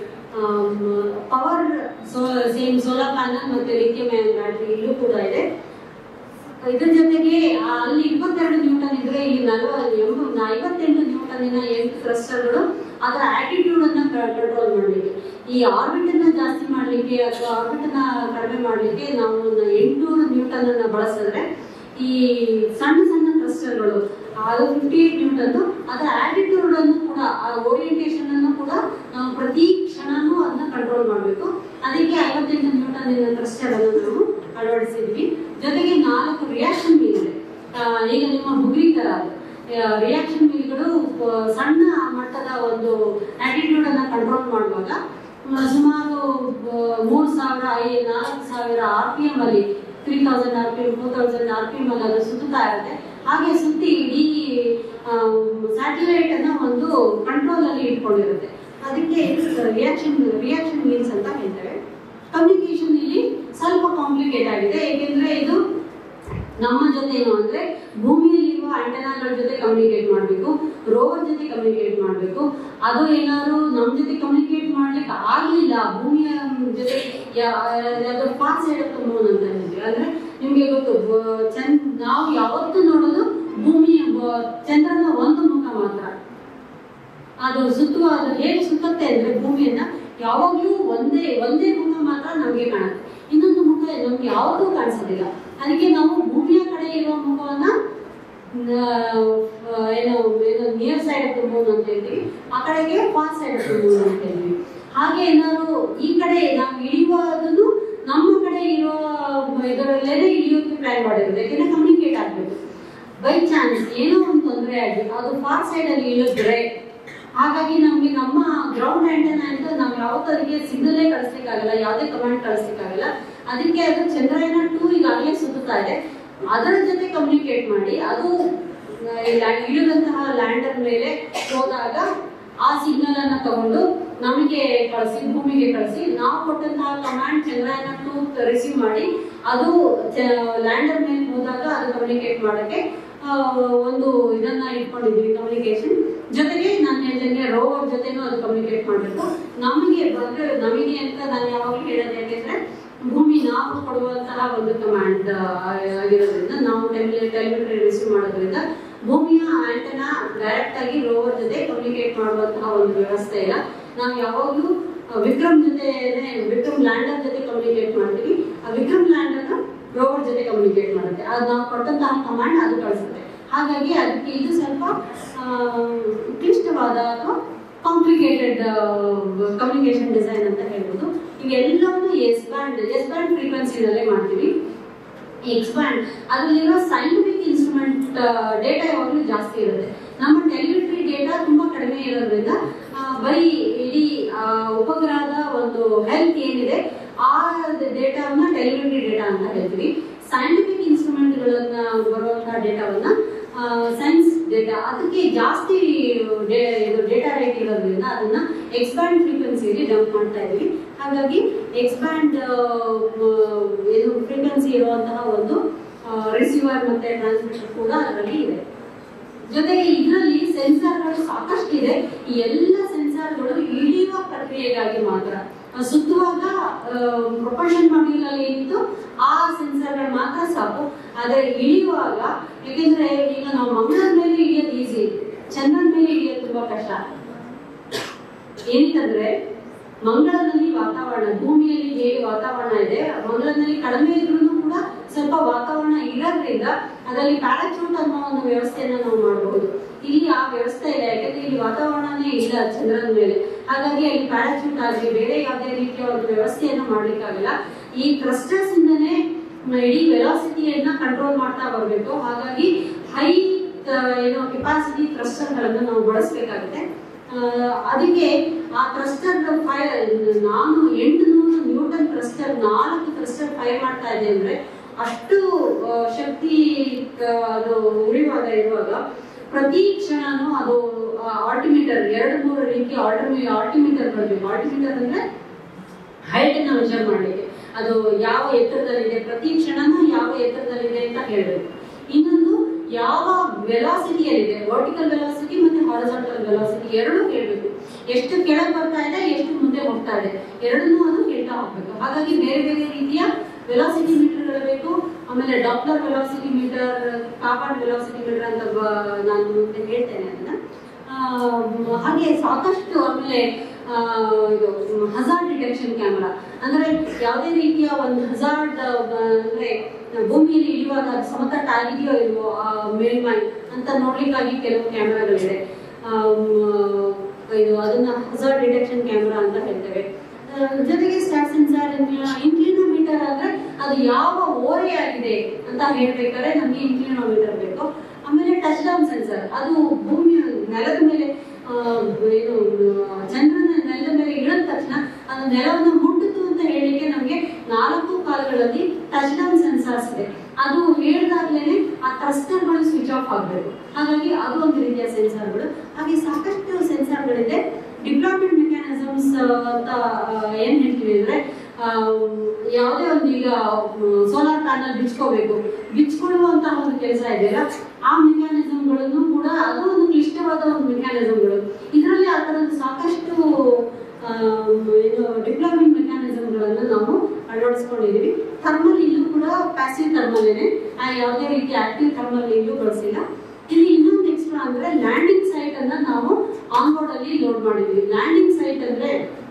ಪವರ್ ಸೇಮ್ ಸೋಲಾರ್ ಪ್ಯಾನಲ್ ಮತ್ತೆ ಲಿಥಿಯಂ ಅಯಾನ್ ಬ್ಯಾಟ್ರಿ ಇಲ್ಲೂ ಕೂಡ ಇದೆ ಇದ್ರ ಜೊತೆಗೆ ಆ, ಅಲ್ಲಿ ಇಪ್ಪತ್ತೆರಡು ನ್ಯೂಟನ್ ಇದ್ರೆ ಇಲ್ಲಿ ನಲವ ಎಂಬ- ಐವತ್ತೆಂಟು ನ್ಯೂಟನ್ನಿನ ಎಂಟು ಥ್ರಸ್ಟರ್ಗಳು ಅದರ ಆಟಿಟ್ಯೂಡ್ ಅನ್ನ ಕಂಟ್ರೋಲ್ ಮಾಡಲಿಕ್ಕೆ ಈ ಆರ್ಬಿಟ್ ಅನ್ನ ಜಾಸ್ತಿ ಮಾಡ್ಲಿಕ್ಕೆ ಅಥವಾ ಆರ್ಬಿಟ್ ಅನ್ನ ಕಡಿಮೆ ಮಾಡ್ಲಿಕ್ಕೆ ನಾವು ಒಂದು ಎಂಟುನೂರು ನ್ಯೂಟನ್ ಅನ್ನ ಬಳಸಿದ್ರೆ ಈ ಸಣ್ಣ ಸಣ್ಣ ಥ್ರಸ್ಟರ್ಗಳು ಅದು ಫಿಫ್ಟಿ ಏಟ್ ನ್ಯೂಟನ್ ಅದರ ಆಟಿಟ್ಯೂಡ್ ಅನ್ನು ಕೂಡ ಆ ಓರಿಯಂಟೇಷನ್ ಅನ್ನು ಕೂಡ ನಾವು ಪ್ರತಿ ಕ್ಷಣನೂ ಅದನ್ನ ಕಂಟ್ರೋಲ್ ಮಾಡಬೇಕು ಅದಕ್ಕೆ ಐವತ್ತೆಂಟು ನ್ಯೂಟನ್ ಥ್ರಸ್ಟರ್ ಅನ್ನು ನಾವು ಅಳವಡಿಸಿದ್ವಿ ಜೊತೆಗೆ ನಾಲ್ಕು ರಿಯಾಕ್ಷನ್ ವೀಲ್ ಇದೆ ಆ, ಈಗ ನಿಮ್ಮ ಬುಗ್ರಿ ತರ ರಿಯಾಕ್ಷನ್ ವೀಲ್ಗಳು ಸಣ್ಣ ಮಟ್ಟದ ಒಂದು ಆಟಿಟ್ಯೂಡ್ ಅನ್ನ ಕಂಟ್ರೋಲ್ ಮಾಡುವಾಗ ಮ, ಸುಮಾರು ಆ, ಮೂರು ಸಾವಿರ ಐ ನಾಲ್ಕು ಸಾವಿರ ಆರ್ ಪಿ ಎಂ ಅಲ್ಲಿ three thousand R P M four thousand R P M ಅಲ್ಲಿ ಅದು ಸುತ್ತಾ ಇರುತ್ತೆ ಹಾಗೆ ಸುತ್ತಿ ಇಡೀ ಸ್ಯಾಟಲೈಟ್ ಅನ್ನ ಒಂದು ಕಂಟ್ರೋಲ್ ಅಲ್ಲಿ ಇಟ್ಕೊಂಡಿರುತ್ತೆ ಅದಕ್ಕೆ ರಿಯಾಕ್ಷನ್ ರಿಯಾಕ್ಷನ್ ಮೀನ್ಸ್ ಅಂತ ಹೇಳ್ತೇವೆ ಕಮ್ಯುನಿಕೇಶನ್ ಇಲ್ಲಿ ಸ್ವಲ್ಪ ಕಾಂಪ್ಲಿಕೇಟ್ ಆಗಿದೆ ಏಕೆಂದ್ರೆ ಇದು ನಮ್ಮ ಜೊತೆ ಏನು ಅಂದ್ರೆ ಭೂಮಿಯಲ್ಲಿರುವ ಆಂಟೆನಾಗಳ ಜೊತೆ ಕಮ್ಯುನಿಕೇಟ್ ಮಾಡಬೇಕು ರೋವರ್ ಜೊತೆ ಕಮ್ಯುನಿಕೇಟ್ ಮಾಡಬೇಕು ಅದು ಏನಾದ್ರು ನಮ್ಮ ಜೊತೆ ಕಮ್ಯುನಿಕೇಟ್ ಮಾಡ್ಲಿಕ್ಕೆ ಆಗ್ಲಿಲ್ಲ ಭೂಮಿಯ ಜೊತೆ ಯಾವ್ದು ಫಾರ್ ಸೈಡ್ ಆಫ್ ಮೂನ್ ಅಂತ ಹೇಳ್ತೀವಿ ಅಂದ್ರೆ ನಿಮ್ಗೆ ಗೊತ್ತು ಬ- ಚಂದ್ ನಾವು ಯಾವತ್ತೂ ನೋಡೋದು ಭೂಮಿಯ ಬ- ಚಂದ್ರನ ಒಂದು ಮುಖ ಮಾತ್ರ ಅದು ಸುತ್ತುವ ಅದು ಹೇಗೆ ಸುತ್ತುತ್ತೆ ಅಂದ್ರೆ ಭೂಮಿಯನ್ನ ಯಾವಾಗ್ಲೂ ಒಂದೇ ಒಂದೇ ಮುಖ ಮಾತ್ರ ನಮಗೆ ಕಾಣುತ್ತೆ ಇನ್ನೊಂದು ಮುಖ ನಮ್ಗೆ ಯಾವತ್ತೂ ಕಾಣಿಸೋದಿಲ್ಲ ಅದಕ್ಕೆ ನಾವು ಭೂಮಿಯ ಕಡೆ ಇರುವ ಮುಖವನ್ನ ಆ, ಏನು ಏನು near side of the moon ಅಂತ ಹೇಳ್ತೀವಿ ಆ ಕಡೆಗೆ far side of the moon ಅಂತ ಹೇಳ್ತೀವಿ ಹಾಗೆ ಏನಾದ್ರು ಈ ಕಡೆ ನಾವು ಇಳಿಯುವುದನ್ನು ನಮ್ಮ ಕಡೆ ಇರೋ ಇದರಲ್ಲೇನೆ ಇಳಿಯೋಕೆ ಪ್ಲಾನ್ ಮಾಡಿರೋದು ಯಾಕೆಂದ್ರೆ ಕಮ್ಯುನಿಕೇಟ್ ಆಗ್ಬೇಕು ಬೈ ಚಾನ್ಸ್ ಏನೋ ಒಂದು ತೊಂದರೆ ಆಗಿ ಅದು ಫಾರ್ ಸೈಡ್ ಅಲ್ಲಿ ಇಳಿದ್ರೆ ಹಾಗಾಗಿ ನಮ್ಗೆ ನಮ್ಮ ಗ್ರೌಂಡ್ ಆಂಟೆನಾ ಅಂತ ನಾವು ಯಾವತ್ತೂ ಅದಕ್ಕೆ ಸಿಗ್ನಲೇ ಕಳಿಸ್ಲಿಕ್ಕಾಗಲ್ಲ ಯಾವುದೇ ಕಮಾಂಡ್ ಕಳಿಸ್ಲಿಕ್ಕಾಗಲ್ಲ ಅದಕ್ಕೆ ಅದು ಚಂದ್ರಯಾನ ಟೂ ಈಗಾಗಲೇ ಸುತ್ತುತ್ತಾ ಇದೆ ಅದರ ಜೊತೆ ಕಮ್ಯುನಿಕೇಟ್ ಮಾಡಿ ಅದು ಆ, ಇಲ್ಲ- ಇಳಿದಂತಹ ಲ್ಯಾಂಡರ್ ಮೇಲೆ ಹೋದಾಗ ಆ ಸಿಗ್ನಲ್ ಅನ್ನ ತಗೊಂಡು ನಮಗೆ ಕಳಿಸಿ ಭೂಮಿಗೆ ಕಳಿಸಿ ನಾವು ಕೊಟ್ಟಂತಹ ಕಮಾಂಡ್ ಚಂದ್ರಯಾನ ಟೂ ರಿಸೀವ್ ಮಾಡಿ ಅದು ಲ್ಯಾಂಡರ್ ಮೇಲೆ ಹೋದಾಗ ಅದು ಕಮ್ಯುನಿಕೇಟ್ ಮಾಡಕ್ಕೆ ಆ, ಒಂದು ಇದನ್ನ ಇಟ್ಕೊಂಡಿದ್ವಿ ಕಮ್ಯುನಿಕೇಶನ್ ಜೊತೆಗೆ ನಾನು ಹೇಳ್ದಂಗೆ ರೋವರ್ ಜೊತೆನೂ ಅದು ಕಮ್ಯುನಿಕೇಟ್ ಮಾಡಬೇಕು ನಮಗೆ ಬಂದ್ರೆ ನಮಗೆ ಅಂತ ನಾನು ಯಾವಾಗಲೂ ಹೇಳೋದು ಯಾಕೆಂದ್ರೆ ಭೂಮಿ ನಾವು ಕೊಡುವಂತಹ ಒಂದು ಕಮಾಂಡ್ ಆಗಿರೋದ್ರಿಂದ ನಾವು ಟೆಲಿಮೆಟ್ರಿ ರಿಸೀವ್ ಮಾಡೋದ್ರಿಂದ ಭೂಮಿಯ ಆಂಟೆನಾ ಡೈರೆಕ್ಟ್ ಆಗಿ ರೋವರ್ ಜೊತೆ ಕಮ್ಯುನಿಕೇಟ್ ಮಾಡುವಂತಹ ಒಂದು ವ್ಯವಸ್ಥೆ ಇಲ್ಲ ನಾವು ಯಾವಾಗಲೂ ವಿಕ್ರಮ್ ಜೊತೆ ವಿಕ್ರಮ್ ಲ್ಯಾಂಡರ್ ಜೊತೆ ಕಮ್ಯುನಿಕೇಟ್ ಮಾಡ್ತೀವಿ ಆ ವಿಕ್ರಮ್ ಲ್ಯಾಂಡರ್ ರೋವರ್ ಜೊತೆ ಕಮ್ಯುನಿಕೇಟ್ ಮಾಡುತ್ತೆ ಅದು ನಾವು ಕೊಟ್ಟಂತಹ ಕಮಾಂಡ್ ಅದು ಕಳಿಸುತ್ತೆ ಹಾಗಾಗಿ ಅದಕ್ಕೆ ಇದು ಸ್ವಲ್ಪ ಆ, ಕ್ಲಿಷ್ಟವಾದ ಅಥವಾ ಕಾಂಪ್ಲಿಕೇಟೆಡ್ ಕಮ್ಯುನಿಕೇಶನ್ ಡಿಸೈನ್ ಅಂತ ಹೇಳ್ಬೋದು ಇವೆಲ್ಲವನ್ನು ಎಸ್ ಬ್ಯಾಂಡ್ ಎಸ್ ಬ್ಯಾಂಡ್ ಫ್ರೀಕ್ವೆನ್ಸಿನಲ್ಲೇ ಮಾಡ್ತೀವಿ ಎಕ್ಸ್ಪ್ಯಾಂಡ್ ಅದರಲ್ಲಿರೋ ಸೈಂಟಿಫಿಕ್ ಇನ್ಸ್ಟ್ರೂಮೆಂಟ್ ಡೇಟಾ ಯಾವಾಗಲೂ ಜಾಸ್ತಿ ಇರುತ್ತೆ ನಮ್ಮ ಟೆಲಿಮೆಟ್ರಿ ಡೇಟಾ ತುಂಬಾ ಕಡಿಮೆ ಇರೋದ್ರಿಂದ ಆ, ಬರೀ ಇಡೀ ಆ, ಉಪಗ್ರಹದ ಒಂದು ಹೆಲ್ತ್ ಏನಿದೆ ಆ ಡೇಟಾವನ್ನ ಟೆಲಿಮೆಟ್ರಿ ಡೇಟಾ ಅಂತ ಹೇಳ್ತೀವಿ ಸೈಂಟಿಫಿಕ್ ಇನ್ಸ್ಟ್ರೂಮೆಂಟ್ಗಳನ್ನ ಬರುವಂತಹ ಡೇಟಾವನ್ನ ಸೈನ್ಸ್ ಡೇಟಾ ಅದಕ್ಕೆ ಜಾಸ್ತಿ ಡೇ- ಇದು ಡೇಟಾ ರೇಟ್ ಇರೋದ್ರಿಂದ ಅದನ್ನ ಎಕ್ಸ್ಬ್ಯಾಂಡ್ ಫ್ರೀಕ್ವೆನ್ಸಿಯಲ್ಲಿ ಡಂಪ್ ಮಾಡ್ತಾ ಇದೀವಿ ಹಾಗಾಗಿ ಎಕ್ಸ್ಬ್ಯಾಂಡ್ ಏನು ಫ್ರೀಕ್ವೆನ್ಸಿ ಇರುವಂತಹ ಒಂದು ರಿಸೀವರ್ ಮತ್ತೆ ಟ್ರಾನ್ಸ್ಮಿಟರ್ ಕೂಡ ಅದರಲ್ಲಿ ಇದೆ ಜೊತೆಗೆ ಇದರಲ್ಲಿ ಸೆನ್ಸಾರ್ಗಳು ಸಾಕಷ್ಟು ಇದೆ ಈ ಎಲ್ಲ ಸೆನ್ಸಾರ್ಗಳು ಇಳಿಯುವ ಪ್ರಕ್ರಿಯೆಗಾಗಿ ಮಾತ್ರ ಆ, ಸುತ್ತುವಾಗ ಪ್ರೊಪಲ್ಷನ್ ಮಾಡ್ಯೂಲ್ ಅಲ್ಲಿ ಏನಿತ್ತು ಆ ಸೆನ್ಸಾರ್ಗಳು ಮಾತ್ರ ಸಾಕು ಆದ್ರೆ ಇಳಿಯುವಾಗ ಯಾಕೆಂದ್ರೆ ಈಗ ನಾವು ಮಂಗಳದ ಮೇಲೆ ಇಳಿಯೋದು ಈಸಿ ಚಂದ್ರನ ಮೇಲೆ ಇಳಿಯೋದು ತುಂಬಾ ಕಷ್ಟ ಏನಂತಂದ್ರೆ ಮಂಗಳದಲ್ಲಿ ವಾತಾವರಣ ಭೂಮಿಯಲ್ಲಿ ಹೇಗೆ ವಾತಾವರಣ ಇದೆ ಮಂಗಳದಲ್ಲಿ ಕಡಿಮೆ ಇದ್ರೂ ಕೂಡ ಸ್ವಲ್ಪ ವಾತಾವರಣ ಇರೋದ್ರಿಂದ ಅದರಲ್ಲಿ ಪ್ಯಾರಾಚೂಟ್ ಅನ್ನೋ ಒಂದು ವ್ಯವಸ್ಥೆಯನ್ನ ನಾವು ಮಾಡಬಹುದು ಇಲ್ಲಿ ಆ ವ್ಯವಸ್ಥೆ ಇಲ್ಲ ಯಾಕಂದ್ರೆ ಇಲ್ಲಿ ವಾತಾವರಣನೇ ಇಲ್ಲ ಚಂದ್ರನ ಮೇಲೆ ಹಾಗಾಗಿ ಅಲ್ಲಿ ಪ್ಯಾರಾಚೂಟ್ ಆಗಲಿ ಬೇರೆ ಯಾವುದೇ ರೀತಿಯ ಒಂದು ವ್ಯವಸ್ಥೆಯನ್ನ ಮಾಡ್ಲಿಕ್ಕಾಗಲ್ಲ ಈ ಕ್ರಸ್ಟರ್ಸ್ ಇಂದನೇ ಮ- ಇಡೀ ವೆಲಾಸಿಟಿಯನ್ನ ಕಂಟ್ರೋಲ್ ಮಾಡ್ತಾ ಬರಬೇಕು ಹಾಗಾಗಿ ಹೈ ಏನೋ ಕೆಪಾಸಿಟಿ ಕ್ರಸ್ಟರ್ಗಳನ್ನ ನಾವು ಬಳಸಬೇಕಾಗುತ್ತೆ ಆ, ಅದಕ್ಕೆ ಆ ಕ್ರಸ್ಟರ್ ಫೈರ್ ನಾನು ಎಂಟುನೂರು ನ್ಯೂಟನ್ ಕ್ರಸ್ಟರ್ ನಾಲ್ಕು ಕ್ರಸ್ಟರ್ ಫೈರ್ ಮಾಡ್ತಾ ಇದೆ ಅಂದ್ರೆ ಅಷ್ಟು ಆ, ಶಕ್ತಿ ಆ, ಅದು ಉಳಿಯುವಾಗ ಇರುವಾಗ ಪ್ರತಿ ಕ್ಷಣನೂ ಅದು ಆಲ್ಟಿಮೀಟರ್ ಎರಡು ಮೂರು ರೀತಿಯ ಆಲ್ಟಿಮಿ ಆಲ್ಟಿಮೀಟರ್ ಬರಬೇಕು ಆಲ್ಟಿಮೀಟರ್ ಅಂದ್ರೆ ಹೈಟ್ ಅನ್ನ ಮೆಜರ್ ಮಾಡಲಿಕ್ಕೆ ಅದು ಯಾವ ಎತ್ತರದಲ್ಲಿದೆ ಪ್ರತಿ ಕ್ಷಣನೂ ಯಾವ ಎತ್ತರದಲ್ಲಿದೆ ಅಂತ ಹೇಳ್ಬೇಕು ಇನ್ನೊಂದು ಯಾವ ವೆಲಾಸಿಟಿಯಲ್ಲಿದೆ ವರ್ಟಿಕಲ್ ವೆಲಾಸಿಟಿ ಮತ್ತೆ ಹಾರಿಜಾಂಟಲ್ ವೆಲಾಸಿಟಿ ಎರಡೂ ಹೇಳ್ಬೇಕು ಎಷ್ಟು ಕೆಳಗೆ ಬರ್ತಾ ಇದೆ ಎಷ್ಟು ಮುಂದೆ ಹೋಗ್ತಾ ಇದೆ ಎರಡನ್ನೂ ಅದು ಹೇಳ್ತಾ ಹೋಗ್ಬೇಕು ಹಾಗಾಗಿ ಬೇರೆ ಬೇರೆ ರೀತಿಯ ವೆಲಾಸಿಟಿ ಮೀಟರ್ಗಳು ಬೇಕು ಆಮೇಲೆ Doppler velocity meter carbon velocity meter ಅಂತ ಬ- ನಾನು ಮುಂದೆ ಹೇಳ್ತೇನೆ ಅದನ್ನ ಆ, ಹಾಗೆ ಸಾಕಷ್ಟು ಆಮೇಲೆ ಆ, ಇದು ಹಜಾರ್ಡ್ ಡಿಟೆಕ್ಷನ್ ಕ್ಯಾಮರಾ ಅಂದ್ರೆ ಯಾವುದೇ ರೀತಿಯ ಒಂದು ಹಜಾರ್ಡ್ ಅಂದ್ರೆ ಭೂಮಿಯಲ್ಲಿ ಇಳಿಯುವಾಗ ಅದು ಸಮತಟ್ಟ ಆಗಿದೆಯೋ ಇಲ್ವೋ ಆ ಮೇಲ್ಮೈ ಅಂತ ನೋಡ್ಲಿಕ್ಕಾಗಿ ಕೆಲವು ಕ್ಯಾಮರಾಗಳಿದೆ ಇದು ಅದನ್ನ ಹಜಾರ್ಡ್ ಡಿಟೆಕ್ಷನ್ ಕ್ಯಾಮರಾ ಅಂತ ಹೇಳ್ತೇವೆ ಆ, ಜೊತೆಗೆ ಸ್ಟಾಟ್ ಸೆನ್ಸಾರ್ ಇನ್ಕ್ಲಿನೋಮೀಟರ್ ಅಂದ್ರೆ ಅದು ಯಾವ ಓರೆ ಆಗಿದೆ ಅಂತ ಹೇಳ್ಬೇಕಾದ್ರೆ ನಮಗೆ ಇನ್ಕ್ಲಿನೋಮೀಟರ್ ಬೇಕು ಆಮೇಲೆ ಟಚ್ ಡೌನ್ ಸೆನ್ಸರ್ ಅದು ಭೂಮಿಯ ನೆಲದ ಮೇಲೆ ಆ, ಏನು ಆ, ಚಂದ್ರನ ನೆಲದ ಮೇಲೆ ಇಳಿದ ತಕ್ಷಣ ಅದು ನೆಲವನ್ನು ಮುಟ್ಟಿತು ಅಂತ ಹೇಳಿಕ್ಕೆ ನಮಗೆ ನಾಲ್ಕು ಕಾಲುಗಳಲ್ಲಿ ಟಚ್ ಡೌನ್ ಸೆನ್ಸಾರ್ಸ್ ಇದೆ ಅದು ಹೇಳಿದಾಗ್ಲೇನೆ ಆ ಥ್ರಸ್ಟರ್ಗಳು ಸ್ವಿಚ್ ಆಫ್ ಆಗಬೇಕು ಹಾಗಾಗಿ ಅದು ಒಂದು ರೀತಿಯ ಸೆನ್ಸಾರ್ಗಳು ಹಾಗೆ ಸಾಕಷ್ಟು ಸೆನ್ಸಾರ್ಗಳಿದೆ ಡಿಪ್ಲಾಯ್ಮೆಂಟ್ ಮೆಕ್ಯಾನಿಸಮ್ಸ್ ಅಂತ ಆ, ಏನ್ ಹೇಳ್ತೀವಿ ಅಂದ್ರೆ ಆ, ಯಾವುದೇ ಒಂದು ಈಗ ಸೋಲಾರ್ ಪ್ಯಾನಲ್ ಬಿಚ್ಕೋಬೇಕು ಬಿಚ್ಕೊಳ್ಳುವಂತಹ ಒಂದು ಕೆಲಸ ಇದೆಯಲ್ಲ ಆ ಮೆಕ್ಯಾನಿಸಮ್ಗಳನ್ನು ಕೂಡ ಅದು ಒಂದು ಕ್ಲಿಷ್ಟವಾದ ಒಂದು ಮೆಕ್ಯಾನಿಸಮ್ಗಳು ಇದರಲ್ಲಿ ಆ ಥರದ ಸಾಕಷ್ಟು ಆ, ಏನು ಡಿಪ್ಲಾಯ್ಮೆಂಟ್ ಮೆಕ್ಯಾನಿಸಮ್ಗಳನ್ನು ನಾವು ಅಳವಡಿಸ್ಕೊಂಡಿದ್ದೀವಿ ಥರ್ಮಲ್ ಇಲ್ಲೂ ಕೂಡ ಪ್ಯಾಸಿವ್ ಥರ್ಮಲ್ಲೇನೆ ಯಾವುದೇ ರೀತಿ ಆಕ್ಟಿವ್ ಥರ್ಮಲ್ ಇಲ್ಲೂ ಬಳಸಿಲ್ಲ ಇಲ್ಲಿ ಇನ್ನೊಂದು ಎಕ್ಸ್ಟ್ರಾ ಅಂದ್ರೆ ಲ್ಯಾಂಡಿಂಗ್ ಸೈಟ್ ಅನ್ನ ನಾವು ಆನ್ ಬೋರ್ಡ್ ಅಲ್ಲಿ ಲೋಡ್ ಮಾಡಿದ್ವಿ ಲ್ಯಾಂಡಿಂಗ್ ಸೈಟ್ ಅಂದ್ರೆ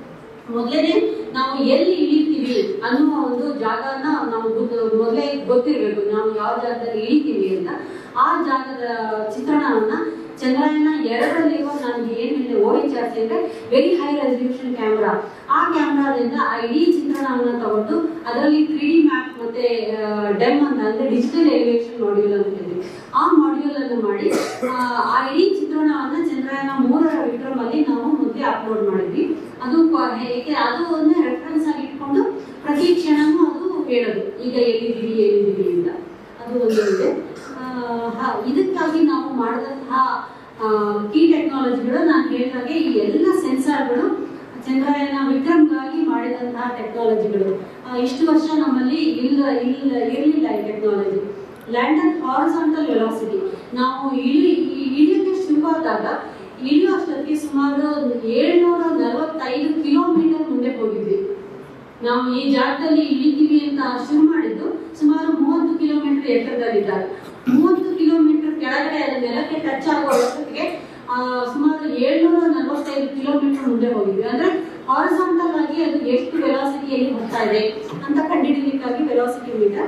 ಮೊದಲೇ ನಾವು ಎಲ್ಲಿ ಇಳಿತೀವಿ ಅನ್ನುವ ಒಂದು ಜಾಗನ ನಾವು ಗೊತ್ತು- ಮೊದಲೇ ಗೊತ್ತಿರಬೇಕು ನಾವು ಯಾವ ಜಾಗದಲ್ಲಿ ಇಳಿತೀವಿ ಅಂತ ಆ ಜಾಗದ ಚಿತ್ರಣವನ್ನ ಚಂದ್ರಯಾನ ಎರಡರಲ್ಲಿರುವ ನಾನು ಏನ್ ಹೇಳಿದೆ ಓ ಎಚ್ ಆರ್ ಸಿ ಅಂದ್ರೆ ವೆರಿ ಹೈ ರೆಸಲ್ಯೂಷನ್ ಕ್ಯಾಮ್ರಾ ಆ ಕ್ಯಾಮ್ರಾದಿಂದ ಆ ಇಡೀ ಚಿತ್ರಣವನ್ನ ತಗೊಂಡು ಅದರಲ್ಲಿ ತ್ರೀ ಡಿ ಮ್ಯಾಪ್ ಮತ್ತೆ ಡೆಮ್ ಅಂತ ಅಂದ್ರೆ ಡಿಜಿಟಲ್ ಎಲಿವೇಶನ್ ಮಾಡ್ಯೂಲ್ ಅಂತ ಹೇಳಿದ್ವಿ ಆ ಮಾಡ್ಯೂಲ್ ಅನ್ನು ಮಾಡಿ ಆ, ಆ ಇಡೀ ಚಿತ್ರಣವನ್ನ ಚಂದ್ರಯಾನ ಮೂರರ ವಿಕ್ರಮ್ ಅಲ್ಲಿ ನಾವು ಮುಂದೆ ಅಪ್ಲೋಡ್ ಮಾಡಿದ್ವಿ ಅದು ಕ- ಏಕೆ ಅದು ಒಂದು ರೆಫರೆನ್ಸ್ ಆಗಿ ಇಟ್ಕೊಂಡು ಪ್ರತಿ ಕ್ಷಣನೂ ಅದು ಹೇಳೋದು ಈಗ ಎಲ್ಲಿದ್ದೀವಿ ಎಲ್ಲಿದ್ದೀವಿ ಅಂತ ಅದು ಒಂದು ಇದೆ ಆ, ಹ- ಇದಕ್ಕಾಗಿ ನಾವು ಮಾಡಿದಂತಹ ಕೀ ಟೆಕ್ನಾಲಜಿಗಳು ನಾನು ಹೇಳಿದಾಗೆ ಈ ಎಲ್ಲ ಸೆನ್ಸಾರ್ಗಳು ಚಂದ್ರಯಾನ ವಿಕ್ರಮ್ಗಾಗಿ ಮಾಡಿದಂತಹ ಟೆಕ್ನಾಲಜಿಗಳು ಆ, ಇಷ್ಟು ವರ್ಷ ನಮ್ಮಲ್ಲಿ ಇಲ್ಲ ಇಲ್ಲ ಇರಲಿಲ್ಲ ಈ ಟೆಕ್ನಾಲಜಿ ಲ್ಯಾಂಡರ್ ಹಾರಿಸಾಂಟಲ್ ವೆಲಾಸಿಟಿ ನಾವು ಇಳಿ ಈ- ಇಳಿಯಕ್ಕೆ ಶುರುವಾದಾಗ ಇಳಿಯುವಷ್ಟೊತ್ತಿಗೆ ಸುಮಾರು ಏಳ್ನೂರ ನಲವತ್ತೈದು ಕಿಲೋಮೀಟರ್ ಮುಂದೆ ಹೋಗಿದ್ವಿ ನಾವು ಈ ಜಾಗದಲ್ಲಿ ಇಳಿತೀವಿ ಅಂತ ಶುರು ಮಾಡಿದ್ದು ಸುಮಾರು ಮೂವತ್ತು ಕಿಲೋಮೀಟರ್ ಎತ್ತರದಲ್ಲಿದ್ದಾಗ ಮೂವತ್ತು ಕಿಲೋಮೀಟರ್ ಕೆಳಗಡೆ ಅದು ನೆಲಕ್ಕೆ ಟಚ್ ಆಗುವ ಅಷ್ಟೊತ್ತಿಗೆ ಆ, ಸುಮಾರು ಏಳ್ನೂರ ನಲವತ್ತೈದು ಕಿಲೋಮೀಟರ್ ಮುಂದೆ ಹೋಗಿದ್ವಿ ಅಂದ್ರೆ ಹಾರಿಸಾಂಟಲ್ ಆಗಿ ಅದು ಎಷ್ಟು ವೆಲಾಸಿಟಿಯಲ್ಲಿ ಹೋಗ್ತಾ ಇದೆ ಅಂತ ಕಂಡುಹಿಡಿಯಲಿಕ್ಕಾಗಿ ವೆಲಾಸಿಟಿ ಮೀಟರ್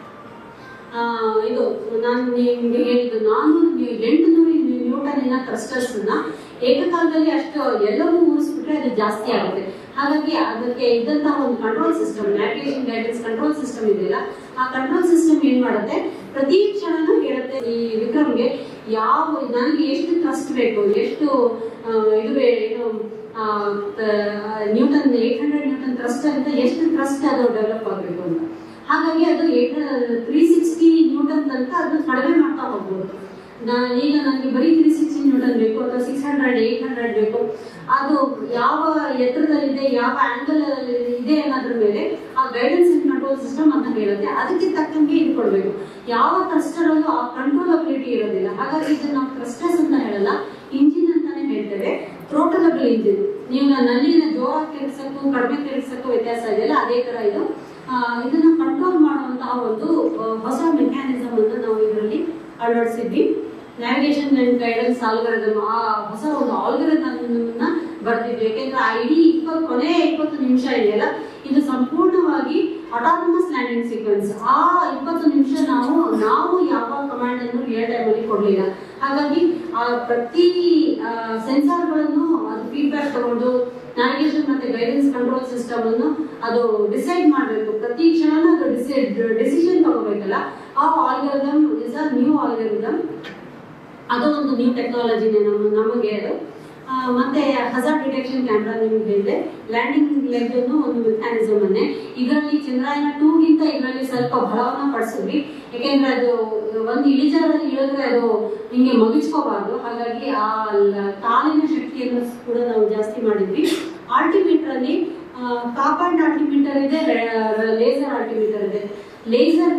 ಆ, ಇದು ನಾನು ನಿಮ್ಗೆ ಹೇಳಿದ್ದು ನಾನು ಎಂಟು ನೂರು ನ್ಯೂಟನ್ನಿನ ಥ್ರಸ್ಟರ್ಸ್ ನ ಏಕಕಾಲದಲ್ಲಿ ಅಷ್ಟು ಎಲ್ಲವೂ ಊರಿಸ್ಬಿಟ್ರೆ ಅದು ಜಾಸ್ತಿ ಆಗುತ್ತೆ ಹಾಗಾಗಿ ಅದಕ್ಕೆ ಇದ್ದಂತಹ ಒಂದು control system navigation guidance control system ಇದೆಯಲ್ಲ ಆ ಕಂಟ್ರೋಲ್ ಸಿಸ್ಟಮ್ ಏನ್ ಮಾಡುತ್ತೆ ಪ್ರತಿ ಕ್ಷಣನೂ ಹೇಳುತ್ತೆ ಈ ವಿಕ್ರಮ್ಗೆ ಯಾವ ನನಗೆ ಎಷ್ಟು ಟ್ರಸ್ಟ್ ಬೇಕು ಎಷ್ಟು ಆ, ಇದು ಬೇ- ಏನು ಆ, ತ- newton eight hundred newton thrust ಅಂತ ಎಷ್ಟು ಟ್ರಸ್ಟ್ ಅದು ಡೆವಲಪ್ ಆಗಬೇಕು ಅಂತ ಹಾಗಾಗಿ ಅದು ತ್ರೀ ಸಿಕ್ಸ್ಟಿ ನ್ಯೂಟನ್ ತನಕ ಅದು ಕಡಿಮೆ ಮಾಡ್ತಾ ಹೋಗ್ಬೋದು ನಾ- ಈಗ ನನಗೆ ಬರೀ ತ್ರೀ ಸಿಕ್ಸ್ಟಿ ನ್ಯೂಟನ್ ಬೇಕು ಅಥವಾ ಸಿಕ್ಸ್ ಹಂಡ್ರೆಡ್ ಏಟ್ ಹಂಡ್ರೆಡ್ ಬೇಕು ಅದು ಯಾವ ಎತ್ತರದಲ್ಲಿದೆ ಯಾವ ಆಂಗಲ್ ಇದೆ ಅನ್ನೋದ್ರ ಮೇಲೆ ಆ ಗೈಡೆನ್ಸ್ ಅಂಡ್ ಕಂಟ್ರೋಲ್ ಸಿಸ್ಟಮ್ ಅಂತ ಹೇಳುತ್ತೆ ಅದಕ್ಕೆ ತಕ್ಕಂಗೆ ಇದು ಕೊಡಬೇಕು ಯಾವ ಥ್ರಸ್ಟರ್ ಅಲ್ಲೂ ಆ ಕಂಟ್ರೋಲಬಿಲಿಟಿ ಇರೋದಿಲ್ಲ ಹಾಗಾಗಿ ಇದನ್ನ ನಾವು ಥ್ರಸ್ಟರ್ಸ್ ಅಂತ ಹೇಳಲ್ಲ ಇಂಜಿನ್ ಅಂತಾನೆ ಹೇಳ್ತೇವೆ ಥ್ರೋಟಲಬಲ್ ಇಂಜಿನ್ ನೀವು ನಲ್ಲಿನ ಜೋರಾಗಿ ತಿರ್ಗಿಸಕ್ಕೂ ಕಡಿಮೆ ತಿರ್ಗಿಸಕ್ಕೂ ವ್ಯತ್ಯಾಸ ಇದೆಯಲ್ಲ ಅದೇ ತರ ಇದು ಆ, ಇದನ್ನ ಕಂಟ್ರೋಲ್ ಮಾಡುವಂತಹ ಒಂದು ಆ, ಹೊಸ ಮೆಕ್ಯಾನಿಸಮ್ ಅನ್ನು ನಾವು ಇದರಲ್ಲಿ ಅಳವಡಿಸಿದ್ವಿ ನ್ಯಾವಿಗೇಷನ್ ಅಂಡ್ ಗೈಡೆನ್ಸ್ ಆಲ್ಗರಿದಮ್ ಆ ಹೊಸ ಒಂದು ಆಲ್ಗರಿದಮ್ ಬರ್ತಿದ್ವಿ ಯಾಕೆಂದ್ರೆ ಆ ಇಡೀ ಇಪ್ಪತ್ತು ಕೊನೆ ಇಪ್ಪತ್ತು ನಿಮಿಷ ಇದೆಯಲ್ಲ ಇದು ಸಂಪೂರ್ಣವಾಗಿ ಅಟಾನಮಸ್ ಲ್ಯಾಂಡಿಂಗ್ ಸೀಕ್ವೆನ್ಸ್ ಆ ಇಪ್ಪತ್ತು ನಿಮಿಷ ನಾವು ನಾವು ಯಾವ ಕಮಾಂಡ್ ಅನ್ನು ರಿಯಲ್ ಟೈಮ್ ಅಲ್ಲಿ ಕೊಡ್ಲಿಲ್ಲ ಹಾಗಾಗಿ ಆ ಪ್ರತಿ ಸೆನ್ಸಾರ್ಗಳನ್ನು ಅದು ಫೀಡ್ಬ್ಯಾಕ್ ತಗೊಂಡು ನ್ಯಾವಿಗೇಷನ್ ಮತ್ತೆ ಗೈಡೆನ್ಸ್ ಕಂಟ್ರೋಲ್ ಸಿಸ್ಟಮ್ ಅನ್ನು ಅದು ಡಿಸೈಡ್ ಮಾಡಬೇಕು ಪ್ರತಿ ಕ್ಷಣನೂ ಅದು ಡಿಸಿಷನ್ ತಗೋಬೇಕಲ್ಲ ಆ algorithm is a new algorithm ಅದು ಒಂದು ನ್ಯೂ ಟೆಕ್ನಾಲಜಿನೇ ನಮ್ಮ ನಮಗೆ ಅದು ಆ, ಮತ್ತೆ ಹಜಾರ್ಡ್ ಡಿಟೆಕ್ಷನ್ ಕ್ಯಾಮ್ರಾ ನಿಮ್ಗೆ ಹೇಳಿದೆ ಲ್ಯಾಂಡಿಂಗ್ ಲೆಗ್ ಅನ್ನು ಒಂದು ಮೆಕ್ಯಾನಿಸಮ್ ಅನ್ನೇ ಇದರಲ್ಲಿ ಚಂದ್ರಯಾನ ಟೂಗಿಂತ ಇದರಲ್ಲಿ ಸ್ವಲ್ಪ ಬಲವನ್ನ ಪಡಿಸಿದ್ವಿ ಯಾಕೆಂದ್ರೆ ಅದು ಒಂದು ಇಳಿಜಾರಲ್ಲಿ ಇಳಿದ್ರೆ ಅದು ಹಿಂಗೆ ಮಗಿಸ್ಕೋಬಾರ್ದು ಹಾಗಾಗಿ ಆ ಲ- ಕಾಲಿನ ಶಕ್ತಿಯನ್ನು ಕೂಡ ನಾವು ಜಾಸ್ತಿ ಮಾಡಿದ್ವಿ ಆಲ್ಟಿಮೀಟರ್ ಅಲ್ಲಿ ಕಾಪಾಂಡ್ ಆಲ್ಟಿಮೀಟರ್ ಇದೆ ಲೇಸರ್ ಆಲ್ಟಿಮೀಟರ್ ಇದೆ ಲೇಸರ್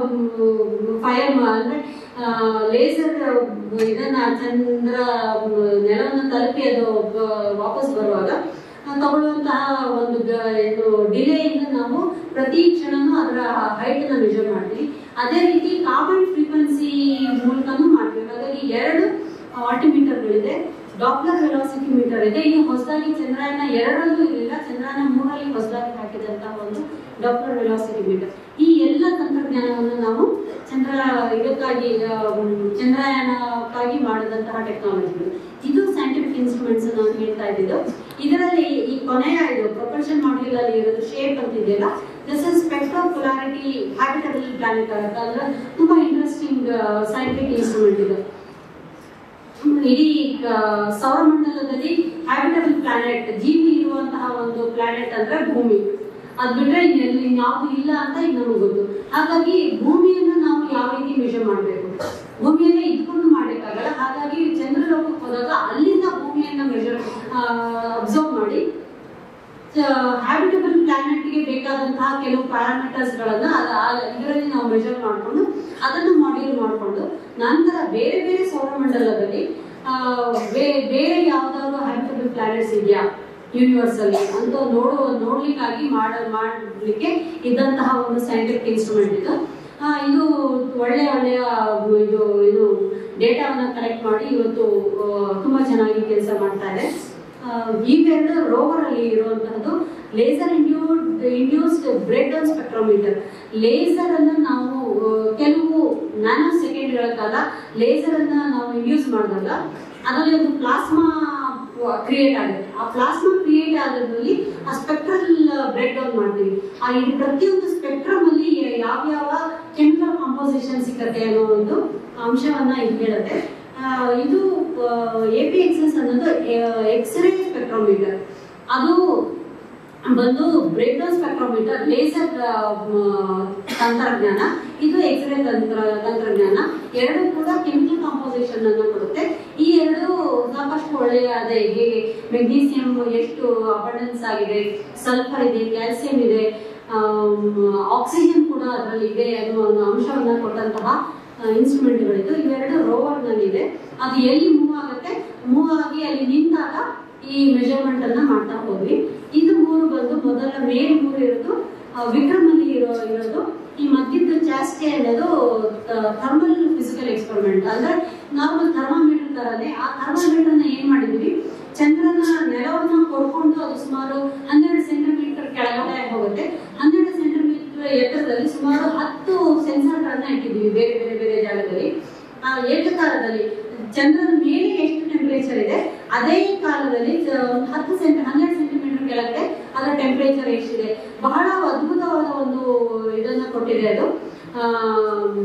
ಫೈರ್ ಅಂದ್ರೆ ಲೇಸರ್ ಇದನ್ನ ಚಂದ್ರ ನೆಲವನ್ನು ತಲುಪಿ ಅದು ಬ- ವಾಪಸ್ ಬರುವಾಗ ಆ, ತಗೊಳ್ಳುವಂತಹ ಒಂದು ಗ- ಏನು ಡಿಲೇ ಇಂದ ನಾವು ಪ್ರತಿ ಕ್ಷಣನೂ ಅದರ ಹೈಟ್ ಅನ್ನ ಮೆಜರ್ ಮಾಡ್ತೀವಿ ಅದೇ ರೀತಿ ಕಾಮನ್ ಫ್ರೀಕ್ವೆನ್ಸಿ ಮೂಲಕನೂ ಮಾಡ್ತೀವಿ ಹಾಗಾಗಿ ಎರಡು ಆಲ್ಟಿಮೀಟರ್ಗಳಿದೆ ಡಾಪ್ಲರ್ ವೆಲಾಸಿಟಿ ಮೀಟರ್ ಇದೆ ಇದು ಹೊಸದಾಗಿ ಚಂದ್ರಯಾನ ಎರಡರಲ್ಲೂ ಇರಲಿಲ್ಲ ಚಂದ್ರಯಾನ ಮೂರರಲ್ಲಿ ಹೊಸದಾಗಿ ಹಾಕಿದಂತಹ ಒಂದು ಡಾಪ್ಲರ್ ವೆಲಾಸಿಟಿ ಮೀಟರ್ ಈ ಎಲ್ಲ ತಂತ್ರಜ್ಞಾನವನ್ನು ನಾವು ಚಂದ್ರ ಇದಕ್ಕಾಗಿ ಆ, ಮ್, ಚಂದ್ರಯಾನಕ್ಕಾಗಿ ಮಾಡಿದಂತಹ ಟೆಕ್ನಾಲಜಿಗಳು ಇದು ಸೈಂಟಿಫಿಕ್ ಇನ್ಸ್ಟ್ರೂಮೆಂಟ್ಸ್ ನಾನು ಹೇಳ್ತಾ ಇದ್ದಿದ್ದು ಇದರಲ್ಲಿ ಈ ಕೊನೆಯ ಇದು ಪ್ರೊಪಲ್ಷನ್ ಮಾಡ್ಯೂಲ್ ಅಲ್ಲಿ ಇರೋದು ಶೇಪ್ ಅಂತ ಇದೆಯಲ್ಲ this is spectro polarity habitable planet ಅಂತ ಅಂದ್ರೆ ತುಂಬಾ ಇಂಟ್ರೆಸ್ಟಿಂಗ್ ಸೈಂಟಿಫಿಕ್ ಇನ್ಸ್ಟ್ರೂಮೆಂಟ್ ಇದು ಇಡೀ ಆ, ಸೌರಮಂಡಲದಲ್ಲಿ ಹ್ಯಾಬಿಟಬಲ್ ಪ್ಲಾನೆಟ್ ಜೀವಿ ಇರುವಂತಹ ಒಂದು ಪ್ಲಾನೆಟ್ ಅಂದ್ರೆ ಭೂಮಿ ಅದ್ ಬಿಟ್ರೆ ಇನ್ನೆಲ್ಲಿ ಇನ್ಯಾವುದು ಇಲ್ಲ ಅಂತ ಈಗ ನಮಗೆ ಗೊತ್ತು ಹಾಗಾಗಿ ಭೂಮಿಯನ್ನ ನಾವು ಯಾವ ರೀತಿ ಮೆಷರ್ ಮಾಡಬೇಕು ಭೂಮಿಯನ್ನೇ ಇದ್ಕೊಂಡು ಮಾಡ್ಲಿಕ್ಕಾಗಲ್ಲ ಹಾಗಾಗಿ ಚಂದ್ರಲೋಕಕ್ಕೆ ಹೋದಾಗ ಅಲ್ಲಿಂದ ಭೂಮಿಯನ್ನ ಮೆಷರ್ ಅಬ್ಸರ್ವ್ ಮಾಡಿ ಹ್ಯಾಬಿಟಬಲ್ ಪ್ಲಾನೆಟ್ಗೆ ಬೇಕಾದಂತಹ ಕೆಲವು ಪ್ಯಾರಾಮೀಟರ್ಸ್ ಗಳನ್ನ ಇದರಲ್ಲಿ ನಾವು ಮೆಷರ್ ಮಾಡಿಕೊಂಡು ಅದನ್ನು ಮಾಡ್ಯೂಲ್ ಮಾಡಿಕೊಂಡು ನಂತರ ಬೇರೆ ಬೇರೆ ಸೌರಮಂಡಲದಲ್ಲಿ ಆ, ಬೇ- ಬೇರೆ ಯಾವ್ದಾದ್ರು ಹ್ಯಾಬಿಟಬಲ್ ಪ್ಲಾನೆಟ್ಸ್ ಇದೆಯಾ ಯೂನಿವರ್ಸ್ ಅಲ್ಲಿ ಅಂತ ನೋಡುವ ನೋಡ್ಲಿಕ್ಕಾಗಿ ಮಾಡ ಮಾಡಲಿಕ್ಕೆ ಇದ್ದಂತಹ ಒಂದು ಸೈಂಟಿಫಿಕ್ ಇನ್ಸ್ಟ್ರೂಮೆಂಟ್ ಇದು ಆ, ಇದು ಒಳ್ಳೆ ಒಳ್ಳೆಯ ಇದು ಇದು ಡೇಟಾವನ್ನ ಕಲೆಕ್ಟ್ ಮಾಡಿ ಇವತ್ತು ಆ, ತುಂಬಾ ಚೆನ್ನಾಗಿ ಕೆಲಸ ಮಾಡ್ತಾ ಇದೆ ಆ, ಇವೆರಡು ರೋವರ್ ಅಲ್ಲಿ ಇರುವಂತಹದ್ದು ಲೇಸರ್ ಇಂಡ್ಯೂಡ್ induced breakdown spectrometer laser ಅನ್ನ ನಾವು ಆ, ಕೆಲವು ನ್ಯಾನೋ ಸೆಕೆಂಡ್ಗಳ ಕಾಲ ಲೇಸರ್ ಅನ್ನ ನಾವು ಇಂಡ್ಯೂಸ್ ಮಾಡಿದಾಗ ಅದರಲ್ಲಿ ಒಂದು ಪ್ಲಾಸ್ಮಾ ಕ್ರಿಯೇಟ್ ಆಗುತ್ತೆ ಆ ಪ್ಲಾಸ್ಮಾ ಕ್ರಿಯೇಟ್ ಆಗೋದ್ರಲ್ಲಿ ಆ ಸ್ಪೆಕ್ಟ್ರಲ್ ಬ್ರೇಕ್ ಡೌನ್ ಮಾಡ್ತೀವಿ ಆ ಈ ಪ್ರತಿಯೊಂದು ಸ್ಪೆಕ್ಟ್ರಮ್ ಅಲ್ಲಿ ಯಾವ್ಯಾವ ಕೆಮಿಕಲ್ ಕಾಂಪೋಸಿಷನ್ ಸಿಕ್ಕತ್ತೆ ಅನ್ನೋ ಒಂದು ಅಂಶವನ್ನ ಇದು ಹೇಳುತ್ತೆ ಆ, ಇದು ಎ ಪಿ ಎಕ್ಸಸ್ ಅನ್ನೋದು ಎಕ್ಸ್ರೇ ಸ್ಪೆಕ್ಟ್ರೋಮೀಟರ್ ಅದು ಬಂದು ಬ್ರೇಕ್ ಡೌನ್ ಸ್ಪೆಕ್ಟ್ರೋಮೀಟರ್ ಲೇಸರ್ ತಂತ್ರಜ್ಞಾನ ಇದು ಎಕ್ಸ್ರೇ ತಂತ್ರ ತಂತ್ರಜ್ಞಾನ ಎರಡು ಕೂಡ ಕೆಮಿಕಲ್ ಕಾಂಪೋಸಿಷನ್ ಅನ್ನು ಕೊಡುತ್ತೆ ಈ ಎರಡು ಸಾಕಷ್ಟು ಒಳ್ಳೆಯ ಅದೇ ಹೇಗೆ ಮೆಗ್ನೀಸಿಯಂ ಎಷ್ಟು ಅಬಂಡೆನ್ಸ್ ಆಗಿದೆ ಸಲ್ಫರ್ ಇದೆ ಕ್ಯಾಲ್ಸಿಯಂ ಇದೆ ಆಕ್ಸಿಜನ್ ಕೂಡ ಅದರಲ್ಲಿ ಇದೆ ಅನ್ನುವ ಒಂದು ಅಂಶವನ್ನ ಕೊಟ್ಟಂತಹ ಇನ್ಸ್ಟ್ರೂಮೆಂಟ್ಗಳಿದ್ದು ಇವೆರಡು ರೋವರ್ ನಲ್ಲಿದೆ ಅದು ಎಲ್ಲಿ ಮೂವ್ ಆಗುತ್ತೆ ಮೂವ್ ಆಗಿ ಅಲ್ಲಿ ನಿಂತಾಗ ಈ ಮೆಜರ್ಮೆಂಟ್ ಅನ್ನ ಮಾಡ್ತಾ ಹೋದ್ವಿ ಇದು ಮೂರು ಬಂದು ಮೊದಲ ಮೇಲ್ ಮೂರು ಇರೋದು ಆ, ವಿಕ್ರಮ್ ಅಲ್ಲಿ ಇರೋ ಇರೋದು ಈ ಮಧ್ಯದ ಚಾಸ್ಟೆ ಅನ್ನೋದು ಥರ್ಮಲ್ ಫಿಸಿಕಲ್ ಎಕ್ಸ್ಪೆರಿಮೆಂಟ್ ಅಂದ್ರೆ ನಾರ್ಮಲ್ ಥರ್ಮಾಮೀಟರ್ ತರನೇ ಆ ಥರ್ಮಾಮೀಟರ್ ನ ಏನ್ ಮಾಡಿದ್ವಿ ಚಂದ್ರನ ನೆಲವನ್ನ ಕೊಡ್ಕೊಂಡು ಅದು ಸುಮಾರು ಹನ್ನೆರಡು ಸೆಂಟಿಮೀಟರ್ ಕೆಳಗಡೆ ಹೋಗುತ್ತೆ ಹನ್ನೆರಡು ಸೆಂಟಿಮೀಟರ್ ಎತ್ತರದಲ್ಲಿ ಸುಮಾರು ಹತ್ತು ಸೆನ್ಸರ್ಗಳನ್ನ ಇಟ್ಟಿದ್ದೀವಿ ಬೇರೆ ಬೇರೆ ಬೇರೆ ಜಾಗದಲ್ಲಿ ಆ ಏಕಕಾಲದಲ್ಲಿ ಚಂದ್ರನ ಮೇಲೆ ಎಷ್ಟು ಟೆಂಪರೇಚರ್ ಇದೆ ಅದೇ ಕಾಲದಲ್ಲಿ ಸ- ಒಂದು ಹತ್ತು ಸೆಂಟಿ ಹನ್ನೆರಡು ಸೆಂಟಿಮೀಟರ್ ಕೆಳಗಡೆ ಅದರ ಟೆಂಪರೇಚರ್ ಎಷ್ಟಿದೆ ಬಹಳ ಅದ್ಭುತವಾದ ಒಂದು ಇದನ್ನ ಕೊಟ್ಟಿದೆ ಅದು ಆಮ್,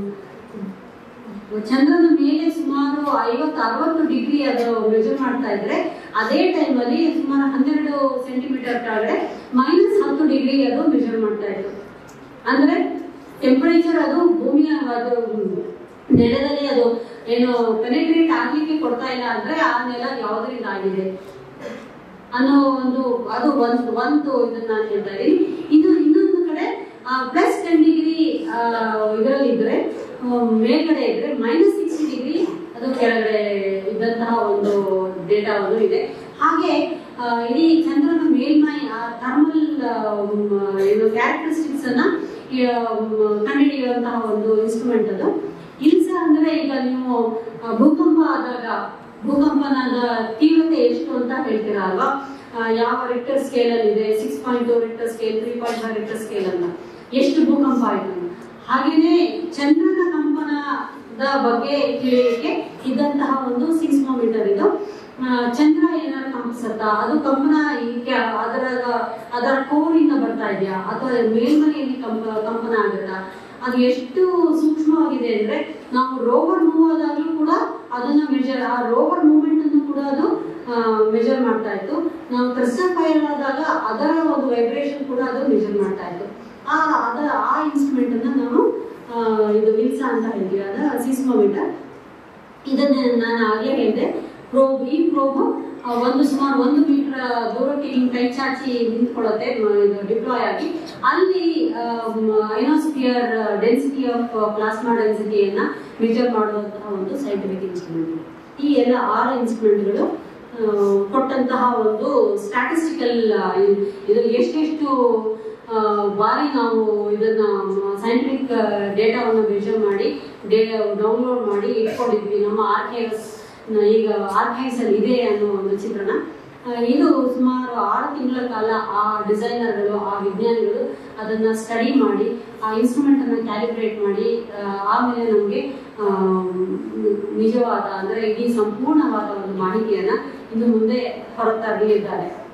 ಚಂದ್ರನ ಮೇಲೆ ಸುಮಾರು ಐವತ್ತು ಅರವತ್ತು ಡಿಗ್ರಿ ಅದು ಮೆಜರ್ ಮಾಡ್ತಾ ಇದ್ರೆ ಅದೇ ಟೈಮಲ್ಲಿ ಸುಮಾರು ಹನ್ನೆರಡು ಸೆಂಟಿಮೀಟರ್ ಕೆಳಗಡೆ ಮೈನಸ್ ಹತ್ತು ಡಿಗ್ರಿ ಅದು ಮೆಜರ್ ಮಾಡ್ತಾ ಇತ್ತು ಅಂದ್ರೆ ಟೆಂಪರೇಚರ್ ಅದು ಭೂಮಿಯ ಅದು ನೆಲದಲ್ಲಿ ಅದು ಏನು ಪೆನೆಟ್ರೇಟ್ ಆಗ್ಲಿಕ್ಕೆ ಕೊಡ್ತಾ ಇಲ್ಲ ಅಂದ್ರೆ ಆ ನೆಲ ಯಾವ್ದ್ರಿಂದ ಆಗಿದೆ ಅನ್ನೋ ಒಂದು ಅದು ಒಂದು ಒಂದು ಇದನ್ನ ನಾನು ಹೇಳ್ತಾ ಇದ್ದೀನಿ ಇದು ಇನ್ನೊಂದು ಕಡೆ ಪ್ಲಸ್ ಟೆನ್ ಡಿಗ್ರಿ ಇದರಲ್ಲಿ ಇದ್ರೆ ಆ, ಮೇಲ್ಗಡೆ ಇದ್ರೆ ಮೈನಸ್ ಸಿಕ್ಸ್ಟಿ ಡಿಗ್ರಿ ಅದು ಕೆಳಗಡೆ ಇದ್ದಂತಹ ಒಂದು ಡೇಟಾವನ್ನು ಇದೆ ಹಾಗೆ ಆ, ಇಡೀ ಚಂದ್ರನ ಮೇಲ್ಮೈ ಥರ್ಮಲ್ ಏನು ಕ್ಯಾರೆಕ್ಟರಿಸ್ಟಿಕ್ಸ್ ಅನ್ನ ಈ, ಆ, ಮ್, ಕಂಡುಹಿಡಿಯುವಂತಹ ಒಂದು ಇನ್ಸ್ಟ್ರೂಮೆಂಟ್ ಅದು ಇಲ್ಸ ಅಂದ್ರೆ ಈಗ ನೀವು ಆ, ಭೂಕಂಪ ಆದಾಗ ಭೂಕಂಪನದ ತೀವ್ರತೆ ಎಷ್ಟು ಅಂತ ಹೇಳ್ತೀರಾ ಅಲ್ವಾ ಆ, ಯಾವ ರಿಕ್ಟರ್ ಸ್ಕೇಲ್ ಅಲ್ಲಿ ಇದೆ six point two Richter scale three point five Richter scale ಅಂತ ಎಷ್ಟು ಭೂಕಂಪ ಆಯ್ತು ಅಂತ. ಹಾಗೇನೆ ಚಂದ್ರನ ಕಂಪನದ ಬಗ್ಗೆ ತಿಳಿಯಲಿಕ್ಕೆ ಇದ್ದಂತಹ ಒಂದು ಸಿಸ್ಮೋಮೀಟರ್ ಇದು ಆ, ಚಂದ್ರ ಏನಾದ್ರು ಕಂಪಿಸುತ್ತಾ ಅದು ಕಂಪನ ಈಗ ಅದರ ಅದರ ಕೋರಿಂದ ಬರ್ತಾ ಇದೆಯಾ ಅಥವಾ ಮೇಲ್ಮನೆಯಲ್ಲಿ ಕಂಪ ಕಂಪನ ಆಗುತ್ತಾ ಅದು ಎಷ್ಟು ಸೂಕ್ಷ್ಮವಾಗಿದೆ ಅಂದ್ರೆ ನಾವು ರೋವರ್ ಮೂವ್ ಆದಾಗ್ಲೂ ಕೂಡ ಅದನ್ನ ಮೆಜರ್ ಆ ರೋವರ್ ಮೂವ್ಮೆಂಟ್ ಅನ್ನು ಕೂಡ ಅದು ಮೆಜರ್ ಮಾಡ್ತಾ ಇತ್ತು ನಾವು ಕ್ರಿಸ್ಟಲ್ ಫೈರ್ ಆದಾಗ ಅದರ ಒಂದು ವೈಬ್ರೇಷನ್ ಕೂಡ ಅದು ಮೆಜರ್ ಮಾಡ್ತಾ ಇತ್ತು ಆ ಅದರ ಆ ಇನ್ಸ್ಟ್ರೂಮೆಂಟ್ ಅನ್ನ ನಾವು ಆ, ಇದು ವಿಲ್ಸಾ ಅಂತ ಹೇಳ್ತೀವಿ ಅದ ಸಿಸ್ಮೋಮೀಟರ್ ಇದನ್ನ ನಾನು ಆಗಲೇ ಹೇಳಿದೆ ಪ್ರೋಬ್ ಈ ಪ್ರೋಬ್ ಒಂದು ಸುಮಾರು ಒಂದು ಮೀಟರ್ ದೂರಕ್ಕೆ ಹಿಂಗ್ ಕೈ ಚಾಚಿ ನಿಂತ್ಕೊಳ್ಳುತ್ತೆ ಮ- ಇದು ಡಿಪ್ಲಾಯ್ ಆಗಿ ಅಲ್ಲಿ ಐನೋಸ್ಫಿಯರ್ ಡೆನ್ಸಿಟಿ ಆಫ್ ಪ್ಲಾಸ್ಮಾ ಡೆನ್ಸಿಟಿಯನ್ನ ಮೆಜರ್ ಮಾಡುವಂತಹ ಒಂದು ಸೈಂಟಿಫಿಕ್ ಇನ್ಸ್ಟ್ರೂಮೆಂಟ್ ಈ ಎಲ್ಲ ಆರು ಇನ್ಸ್ಟ್ರೂಮೆಂಟ್ಗಳು ಕೊಟ್ಟಂತಹ ಒಂದು ಸ್ಟ್ಯಾಟಿಸ್ಟಿಕಲ್ ಇದು ಎಷ್ಟೆಷ್ಟು ಆ, ಬಾರಿ ನಾವು ಇದನ್ನ ಸೈಂಟಿಫಿಕ್ ಡೇಟಾವನ್ನು ಮೆಜರ್ ಮಾಡಿ ಡೇಟಾ ಡೌನ್ಲೋಡ್ ಮಾಡಿ ಇಟ್ಕೊಂಡಿದ್ವಿ ನಮ್ಮ ಆರ್ಕೈವ್ಸ್ ಈಗ ಆರ್ಕೈವ್ಸ್ ಅಲ್ಲಿ ಇದೆ ಅನ್ನೋ ಒಂದು ಚಿತ್ರಣ ಆ, ಇದು ಸುಮಾರು ಆರು ತಿಂಗಳ ಕಾಲ ಆ ಡಿಸೈನರ್ಗಳು ಆ ವಿಜ್ಞಾನಿಗಳು ಅದನ್ನ ಸ್ಟಡಿ ಮಾಡಿ ಆ ಇನ್ಸ್ಟ್ರೂಮೆಂಟ್ ಅನ್ನ ಕ್ಯಾಲಿಬ್ರೇಟ್ ಮಾಡಿ ಆ, ಆಮೇಲೆ ನಮಗೆ ನಿಜವಾದ ಅಂದ್ರೆ ಇಡೀ ಸಂಪೂರ್ಣವಾದ ಒಂದು ಮಾಹಿತಿಯನ್ನ ಇನ್ನು ಮುಂದೆ ಹೊರತರಲಿದ್ದಾರೆ